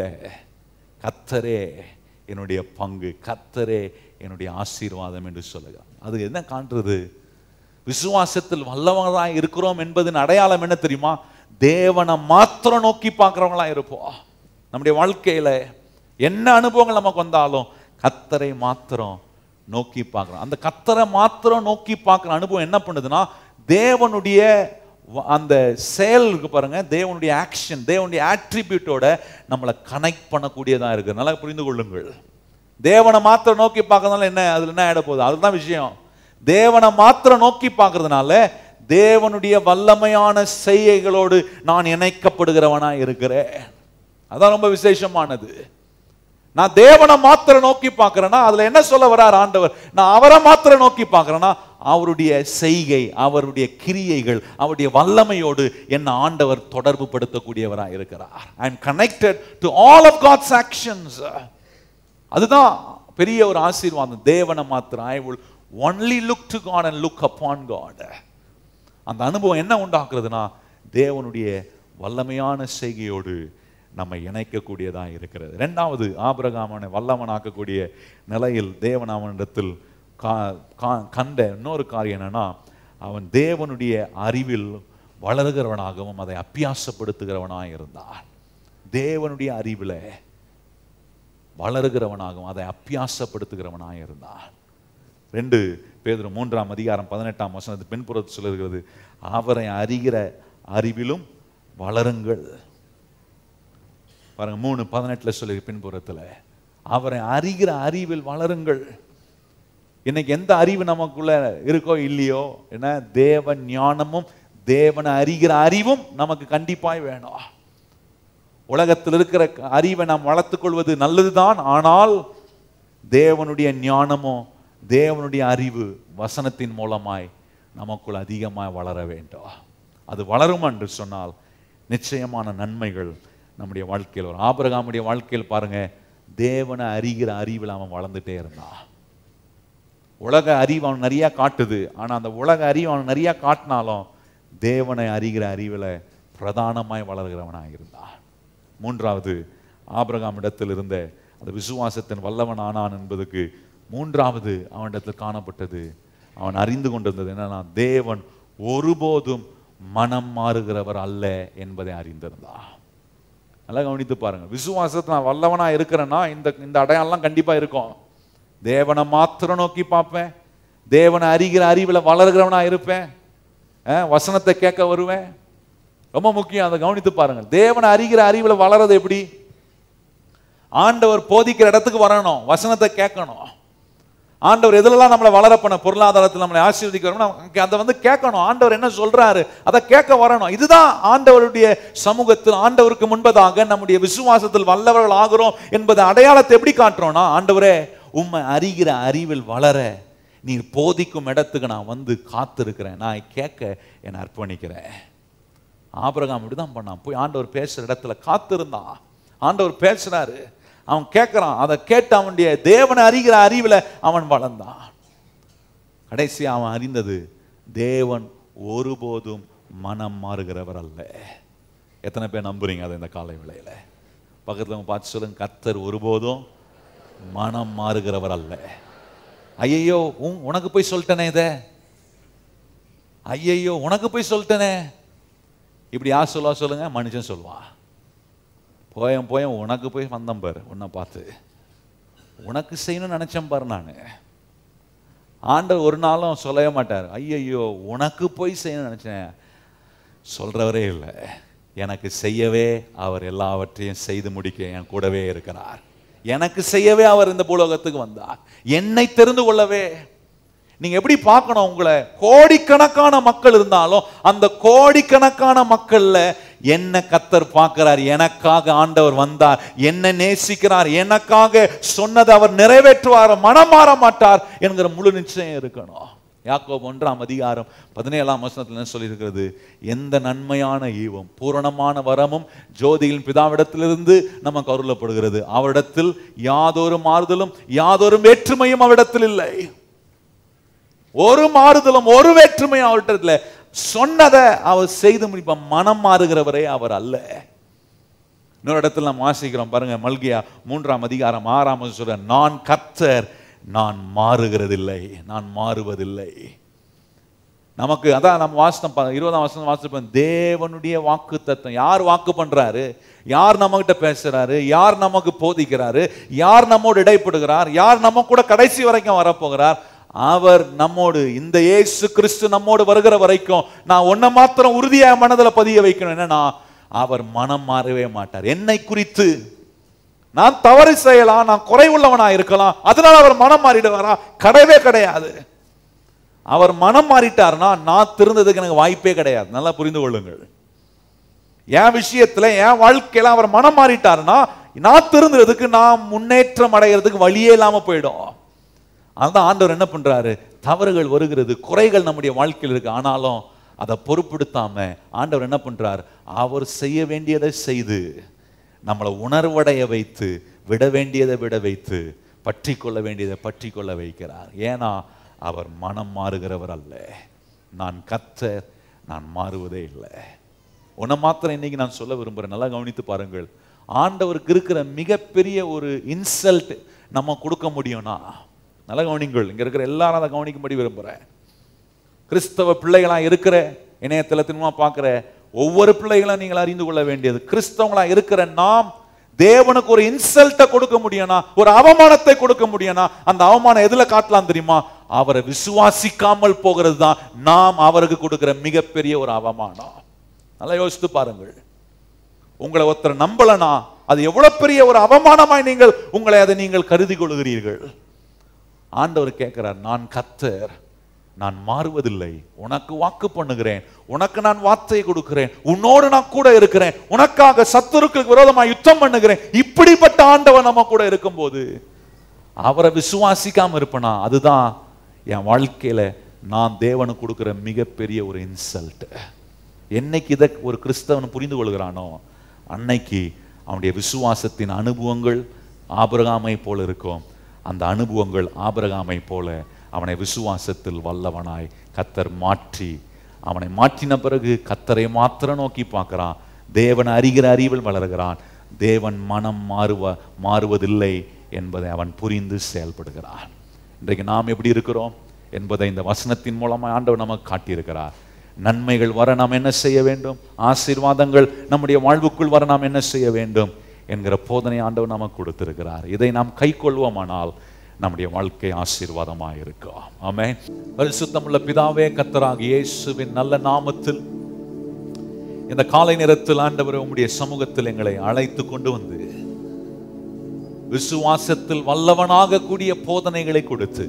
கத்தரே என்னுடைய பங்கு கத்தரே என்னுடைய ஆசீர்வாதம் என்று சொல்லுகிறான் அது என்ன காண்றது விசுவாசத்தில் வல்லவங்களாக இருக்கிறோம் என்பதன் அடையாளம் என்ன தெரியுமா தேவனை மாத்திரம் நோக்கி பார்க்கிறவங்களா இருப்போம் நம்முடைய வாழ்க்கையில என்ன அனுபவங்கள் நமக்கு வந்தாலும் கத்தரை மாத்திரம் நோக்கி பார்க்கிறோம் அந்த கத்தரை மாத்திரம் நோக்கி பார்க்கிற அனுபவம் என்ன பண்ணுதுன்னா தேவனுடைய வ- அந்த செயல் இருக்கு பாருங்க தேவனுடைய ஆக்ஷன் தேவனுடைய ஆட்ரிபியூட்டோட நம்மளை கனெக்ட் பண்ணக்கூடியதா இருக்கு நல்லா புரிந்து கொள்ளுங்கள் தேவனை மாத்திரம் நோக்கி பார்க்கறதுனால என்ன அதுல என்ன ஆயிட போகுது அதுதான் விஷயம் தேவனை மாத்திரம் நோக்கி பார்க்கறதுனால தேவனுடைய வல்லமையான செய்கைகளோடு நான் இணைக்கப்படுகிறவனா இருக்கிறேன் அதான் ரொம்ப விசேஷமானது நான் தேவனை மாத்திரம் நோக்கி பார்க்கிறேன்னா அதுல என்ன சொல்ல வரார் ஆண்டவர் நான் அவரை மாத்திரம் நோக்கி பார்க்கிறேன்னா அவருடைய செய்கை அவருடைய கிரியைகள் அவருடைய வல்லமையோடு என்ன ஆண்டவர் தொடர்பு படுத்தக்கூடியவராக இருக்கிறார் I am connected to all of God's actions அதுதான் பெரிய ஒரு ஆசீர்வாதம் தேவனை மாத்திரம் I will only look to God and look upon God அந்த அனுபவம் என்ன உண்டாக்குறதுனா தேவனுடைய வல்லமையான செய்கையோடு நம்ம இணைக்கக்கூடியதாக இருக்கிறது ரெண்டாவது ஆபிரகாமனை வல்லவனாக்கக்கூடிய நிலையில் தேவன் அவனிடத்தில் கா- கா- கண்ட இன்னொரு காரியம் என்னன்னா அவன் தேவனுடைய அறிவில் வளருகிறவனாகவும் அதை அப்பியாசப்படுத்துகிறவனாக இருந்தான் தேவனுடைய அறிவில் வளருகிறவனாகவும் அதை அப்பியாசப்படுத்துகிறவனாக இருந்தான் ரெண்டு பேதுரு மூன்றாம் அதிகாரம் பதினெட்டாம் வசனத்து பின்புறத்து சொல்லுகிறது அவரை அறிகிற அறிவிலும் வளருங்கள் பாருங்க மூணு பதினெட்டுல சொல்லி பின்புறத்துல அவரை அறிகிற அறிவில் வளருங்கள் இன்னைக்கு எந்த அறிவு நமக்குள்ள இருக்கோ இல்லையோ என்ன தேவ ஞானமும் தேவனை அறிகிற அறிவும் நமக்கு கண்டிப்பாய் வேணும் உலகத்தில் இருக்கிற அறிவை நாம் வளர்த்துக் கொள்வது நல்லதுதான் ஆனால் தேவனுடைய ஞானமோ தேவனுடைய அறிவு வசனத்தின் மூலமாய் நமக்குள் அதிகமாய் வளர வேண்டும் அது வளரும் என்று சொன்னால் நிச்சயமான நன்மைகள் நம்முடைய வாழ்க்கையில் வரும் ஆபிரகாமுடைய வாழ்க்கையில் பாருங்க தேவனை அறிகிற அறிவில் அவன் வளர்ந்துட்டே இருந்தான் உலக அறிவு அவன் நிறைய காட்டுது ஆனா அந்த உலக அறிவு அவன் நிறைய காட்டினாலும் தேவனை அறிகிற அறிவில் பிரதானமாய் வளர்கிறவனாக இருந்தான் மூன்றாவது ஆபிரகாம் இடத்தில் இருந்த அந்த விசுவாசத்தின் வல்லவன் ஆனான் என்பதுக்கு மூன்றாவது அவனிடத்தில் காணப்பட்டது அவன் அறிந்து கொண்டிருந்தது என்னன்னா தேவன் ஒருபோதும் மனம் மாறுகிறவர் அல்ல என்பதை அறிந்திருந்தான் நல்லா கவனித்து பாருங்க விசுவாசத்தை நான் வல்லவனா இருக்கிறேன்னா இந்த இந்த அடையாளம்லாம் கண்டிப்பா இருக்கும் தேவனை மாத்திரம் நோக்கி பார்ப்பேன் தேவனை அறிகிற அறிவில் வளர்கிறவனா இருப்பேன் அஹ், வசனத்தை கேட்க வருவேன் ரொம்ப முக்கியம் அதை கவனித்து பாருங்க தேவனை அறிகிற அறிவில் வளர்றது எப்படி ஆண்டவர் போதிக்கிற இடத்துக்கு வரணும் வசனத்தை கேட்கணும் ஆண்டவர் எதுலலாம் நம்மளை வளர பண்ண பொருளாதாரத்தில் நம்மளை ஆசீர்வதிக்கிறோம் அதை வந்து கேட்கணும் ஆண்டவர் என்ன சொல்றாரு அதை கேட்க வரணும் இதுதான் ஆண்டவருடைய சமூகத்தில் ஆண்டவருக்கு முன்பதாக நம்முடைய விசுவாசத்தில் வல்லவர்கள் ஆகிறோம் என்பதை அடையாளத்தை எப்படி காட்டுறோம்னா ஆண்டவரே உம்மை அறிகிற அறிவில் வளர நீர் போதிக்கும் இடத்துக்கு நான் வந்து காத்திருக்கிறேன் நான் கேட்க என்னை அர்ப்பணிக்கிறேன் ஆபிரகாம் இப்படிதான் பண்ணான் போய் ஆண்டவர் பேசுற இடத்துல காத்திருந்தான் ஆண்டவர் பேசுறாரு அவன் கேட்கறான் அதை கேட்டு அவனுடைய தேவனை அறிகிற அறிவில் அவன் வளர்ந்தான் கடைசியா அவன் அறிந்தது தேவன் ஒருபோதும் மனம் மாறுகிறவர் அல்ல எத்தனை பேர் நம்புறீங்க அதை இந்த காலை வேளையில பக்கத்துல அவங்க பார்த்து சொல்லுங்க கத்தர் ஒருபோதும் மனம் மாறுகிறவர் அல்ல ஐயையோ உன் உனக்கு போய் சொல்லிட்டனே இதை ஐயையோ உனக்கு போய் சொல்லிட்டனே இப்படி யார் சொல்லுவா சொல்லுங்க மனுஷன் சொல்லுவா போயன் போயன் உனக்கு போய் வந்தேன் பாரு உன்னை பார்த்து உனக்கு செய்யணும்னு நினைச்சேன் பாரு நான் ஆண்டவர் ஒரு நாளும் சொல்லவே மாட்டார் ஐயையோ உனக்கு போய் செய்யணும்னு நினைச்சேன் சொல்றவரே இல்லை எனக்கு செய்யவே அவர் எல்லாவற்றையும் செய்து முடிக்க என் கூடவே இருக்கிறார் எனக்கு செய்யவே அவர் இந்த பூலோகத்துக்கு வந்தார் என்னை தெரிந்து கொள்ளவே நீங்க எப்படி பார்க்கணும் உங்களை கோடிக்கணக்கான மக்கள் இருந்தாலும் அந்த கோடிக்கணக்கான மக்கள்ல என்ன கத்தர் பார்க்கிறார் எனக்காக ஆண்டவர் வந்தார் என்ன நேசிக்கிறார் எனக்காக சொன்னதை அவர் நிறைவேற்றுவார் மனம் மாற மாட்டார் என்கிற முழு நிச்சயம் இருக்கணும் யாக்கோப் ஒன்றாம் அதிகாரம் பதினேழாம் வசனத்துல என்ன சொல்லியிருக்கிறது எந்த நன்மையான ஈவம் பூரணமான வரமும் ஜோதியின் பிதாவிடத்திலிருந்து நமக்கு அருளப்படுகிறது அவரிடத்தில் யாதொரு மாறுதலும் யாதொரு வேற்றுமையும் அவரிடத்தில் இல்லை ஒரு மாறுதலும் ஒரு வேற்றுமையும் அவர்கிட்ட இல்லை சொன்னதை அவர் செய்து முடிப்பார் மனம் மாறுகிறவரே அவர் அல்ல இன்னொரு இடத்துல நம்ம வாசிக்கிறோம் பாருங்க மல்கியா மூன்றாம் அதிகாரம் ஆறாம் வசனம் சொல்ற நான் கர்த்தர் நான் மாறுகிறதில்லை நான் மாறுவதில்லை நமக்கு அதான் நம்ம வாசனம் ப- இருபதாம் வசனம் வாசிப்போம் தேவனுடைய வாக்கு தத்துவம் யார் வாக்கு பண்றாரு யார் நம்ம கிட்ட பேசுறாரு யார் நமக்கு போதிக்கிறாரு யார் நம்மோடு இடைப்படுகிறார் யார் நம்ம கூட கடைசி வரைக்கும் வரப்போகிறார் அவர் நம்மோடு இந்த இயேசு கிறிஸ்து நம்மோடு வருகிற வரைக்கும் நான் ஒன்ன மாத்திரம் உறுதியா என் மனதுல பதிய வைக்கணும் என்னன்னா அவர் மனம் மாறவே மாட்டார் என்னை குறித்து நான் தவறு செய்யலாம் நான் குறைவுள்ளவனா இருக்கலாம் அதனால அவர் மனம் மாறிடுவாரா கிடையவே கிடையாது அவர் மனம் மாறிட்டார்னா நான் திருந்ததுக்கு எனக்கு வாய்ப்பே கிடையாது நல்லா புரிந்து கொள்ளுங்கள் என் விஷயத்துல என் வாழ்க்கையில அவர் மனம் மாறிட்டார்னா நான் திருந்துறதுக்கு நான் முன்னேற்றம் அடைகிறதுக்கு வழியே இல்லாம போயிடும் அதுதான் ஆண்டவர் என்ன பண்றாரு தவறுகள் வருகிறது குறைகள் நம்முடைய வாழ்க்கையில் இருக்கு ஆனாலும் அதை பொறுப்படுத்தாம ஆண்டவர் என்ன பண்றார் அவர் செய்ய வேண்டியதை செய்து நம்மளை உணர்வடைய வைத்து விட வேண்டியதை விட வைத்து பற்றி கொள்ள வேண்டியதை பற்றி கொள்ள வைக்கிறார் ஏன்னா அவர் மனம் மாறுகிறவர் அல்ல நான் கத்தர் நான் மாறுவதே இல்லை உன்னை மாத்திரம் இன்னைக்கு நான் சொல்ல விரும்புறேன் நல்லா கவனித்து பாருங்கள் ஆண்டவருக்கு இருக்கிற மிகப்பெரிய ஒரு இன்சல்ட் நம்ம கொடுக்க முடியும்னா நல்லா கவனிங்கள் இங்க இருக்கிற எல்லாரும் அதை கவனிக்கும்படி விரும்புறேன் கிறிஸ்தவ பிள்ளைகளா இருக்கிற இணையதளத்தினுமா பார்க்கிற ஒவ்வொரு பிள்ளைகளும் நீங்கள் அறிந்து கொள்ள வேண்டியது கிறிஸ்தவங்களா இருக்கிற நாம் தேவனுக்கு ஒரு இன்சல்ட்டை கொடுக்க முடியும்னா ஒரு அவமானத்தை கொடுக்க முடியும்னா அந்த அவமானம் எதுல காட்டலாம் தெரியுமா அவரை விசுவாசிக்காமல் போகிறது தான் நாம் அவருக்கு கொடுக்கிற மிகப்பெரிய ஒரு அவமானம் நல்லா யோசித்து பாருங்கள் உங்களை ஒருத்தர் நம்பலனா அது எவ்வளவு பெரிய ஒரு அவமானமாய் நீங்கள் உங்களை அதை நீங்கள் கருதி கொள்கிறீர்கள் ஆண்டவர் கேட்கிறார் நான் கத்தர் நான் மாறுவதில்லை உனக்கு வாக்கு பண்ணுகிறேன் உனக்கு நான் வார்த்தையை கொடுக்கிறேன் உன்னோடு நான் கூட இருக்கிறேன் உனக்காக சத்துருக்களுக்கு விரோதமாக யுத்தம் பண்ணுகிறேன் இப்படிப்பட்ட ஆண்டவன் நம்ம கூட இருக்கும்போது அவரை விசுவாசிக்காம இருப்பனா அதுதான் என் வாழ்க்கையில நான் தேவனுக்கு கொடுக்கிற மிகப்பெரிய ஒரு இன்சல்ட் என்னைக்கு இதை ஒரு கிறிஸ்தவன் புரிந்து கொள்கிறானோ அன்னைக்கு அவனுடைய விசுவாசத்தின் அனுபவங்கள் ஆபிரகாமை போல இருக்கும் அந்த அனுபவங்கள் ஆபிரகாமை போல அவனை விசுவாசத்தில் வல்லவனாய் கத்தர் மாற்றி அவனை மாற்றின பிறகு கத்தரை மாத்திரம் நோக்கி பார்க்கிறான் தேவன் அறிகிற அறிவில் வளர்கிறான் தேவன் மனம் மாறுவ மாறுவதில்லை என்பதை அவன் புரிந்து செயல்படுகிறான் இன்றைக்கு நாம் எப்படி இருக்கிறோம் என்பதை இந்த வசனத்தின் மூலமாக ஆண்டவர் நமக்கு காட்டியிருக்கிறார் நன்மைகள் வர நாம் என்ன செய்ய வேண்டும் ஆசீர்வாதங்கள் நம்முடைய வாழ்வுக்குள் வர நாம் என்ன செய்ய வேண்டும் என்கிற போதனை ஆண்டவர் நமக்கு கொடுத்திருக்கிறார் இதை நாம் கை கொள்வோமானால் நம்முடைய வாழ்க்கை ஆசீர்வாதமாக இருக்கும் ஆமென் பரிசுத்தமுள்ள பிதாவே கத்தராக இயேசுவின் நல்ல நாமத்தில் இந்த காலை நேரத்தில் ஆண்டவர் உம்முடைய சமூகத்தில் எங்களை அழைத்து கொண்டு வந்து விசுவாசத்தில் வல்லவனாக கூடிய போதனைகளை கொடுத்து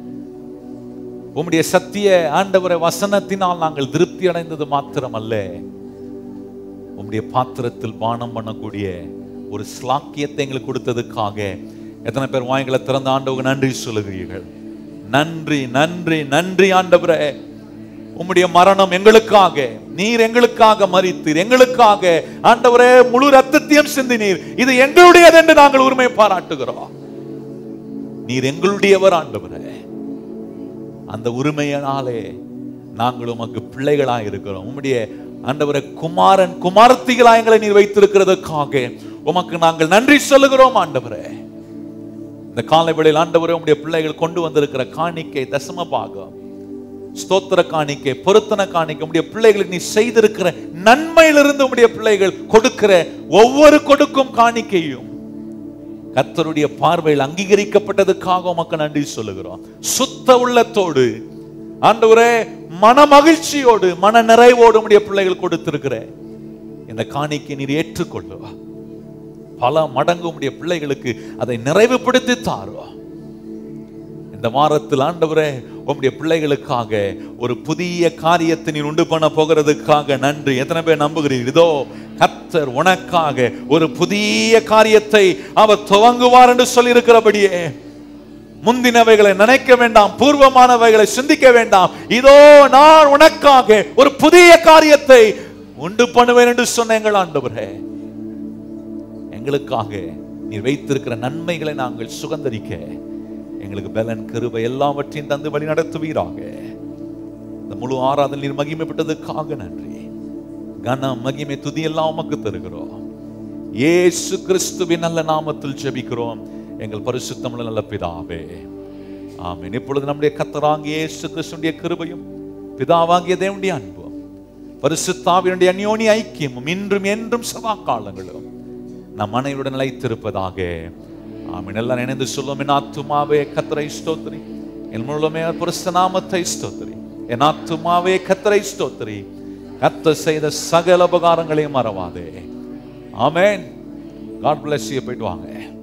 உம்முடைய சத்திய ஆண்டவரை வசனத்தினால் நாங்கள் திருப்தி அடைந்தது மாத்திரமல்ல உம்முடைய பாத்திரத்தில் பானம் பண்ணக்கூடிய ஒரு ஸ்லாக்கியத்தை எங்களுக்கு கொடுத்ததுக்காக எத்தனை பேர் வாய்களை திறந்த ஆண்டவருக்கு நன்றி சொல்லுகிறீர்கள் நன்றி நன்றி நன்றி ஆண்டவரே உம்முடைய மரணம் எங்களுக்காக நீர் எங்களுக்காக மரித்தீர் எங்களுக்காக ஆண்டவரே முழு ரத்தத்தையும் சிந்தினீர் இது எங்களுடையது என்று நாங்கள் உரிமை பாராட்டுகிறோம் நீர் எங்களுடையவர் ஆண்டவரே அந்த உரிமையினாலே நாங்கள் உமக்கு பிள்ளைகளா இருக்கிறோம் உம்முடைய ஆண்டவரை குமாரன் குமாரத்திகளா எங்களை நீர் வைத்திருக்கிறதுக்காக உமக்கு நாங்கள் நன்றி சொல்லுகிறோம் ஆண்டவரே இந்த காலை வேளையில் ஆண்டவரே உம்முடைய பிள்ளைகள் கொண்டு வந்திருக்கிற காணிக்கை தசம பாகம் ஸ்தோத்திர காணிக்கை பொருத்தன காணிக்கை உம்முடைய பிள்ளைகளுக்கு நீ செய்திருக்கிற நன்மையிலிருந்து உம்முடைய பிள்ளைகள் கொடுக்கிற ஒவ்வொரு கொடுக்கும் காணிக்கையும் கர்த்தருடைய பார்வையில் அங்கீகரிக்கப்பட்டதுக்காக உமக்கு நன்றி சொல்லுகிறோம் சுத்த உள்ளத்தோடு ஆண்டவரே மன மகிழ்ச்சியோடு மன நிறைவோடு உம்முடைய பிள்ளைகள் கொடுத்திருக்கிற இந்த காணிக்கை நீர் ஏற்றுக்கொள்ளுவா பல மடங்கு உம்முடைய பிள்ளைகளுக்கு அதை நிறைவுபடுத்தி தாருவா இந்த வாரத்தில் ஆண்டவரே உம்முடைய பிள்ளைகளுக்காக ஒரு புதிய காரியத்தை நீர் உண்டு பண்ண போகிறதுக்காக நன்றி எத்தனை பேர் நம்புகிறீர்கள் இதோ கர்த்தர் உனக்காக ஒரு புதிய காரியத்தை அவர் துவங்குவார் என்று சொல்லி இருக்கிறபடியே முந்தினவைகளை நினைக்க வேண்டாம் பூர்வமானவைகளை சிந்திக்க வேண்டாம் இதோ நான் உனக்காக ஒரு புதிய காரியத்தை உண்டு பண்ணுவேன் என்று சொன்ன எங்கள் ஆண்டவரே எங்களுக்காக நீர் வைத்திருக்கிற நன்மைகளை நாங்கள் சுகந்தரிக்க எங்களுக்கு பலன் கிருபை எல்லாவற்றையும் தந்து வழி நடத்துவீராக இந்த முழு ஆராதனை நீர் மகிமைப்பட்டதுக்காக நன்றி கன மகிமை துதி எல்லாம் உமக்கு தருகிறோம் இயேசு கிறிஸ்துவின் நல்ல நாமத்தில் ஜெபிக்கிறோம் எங்கள் பரிசுத்தமுள்ள நல்ல பிதாவே ஆமென் இப்பொழுது நம்முடைய கத்தராகிய இயேசு கிறிஸ்துடைய கிருபையும் பிதாவாகிய தேவனுடைய அன்பும் பரிசுத்தாவினுடைய அந்யோனி ஐக்கியமும் இன்றும் என்றும் சதா காலங்களும் நம் அனைவருடன் நிலைத்திருப்பதாக ஆமென் எல்லாம் இணைந்து சொல்லுவோம் என் ஆத்துமாவே கத்தரை ஸ்தோத்திரி என் முழுமே புருஷ நாமத்தை ஸ்தோத்திரி என் ஆத்துமாவே கத்தரை ஸ்தோத்திரி கத்த செய்த சகல உபகாரங்களையும் மறவாதே ஆமென் காட் bless you போயிட்டு வாங்க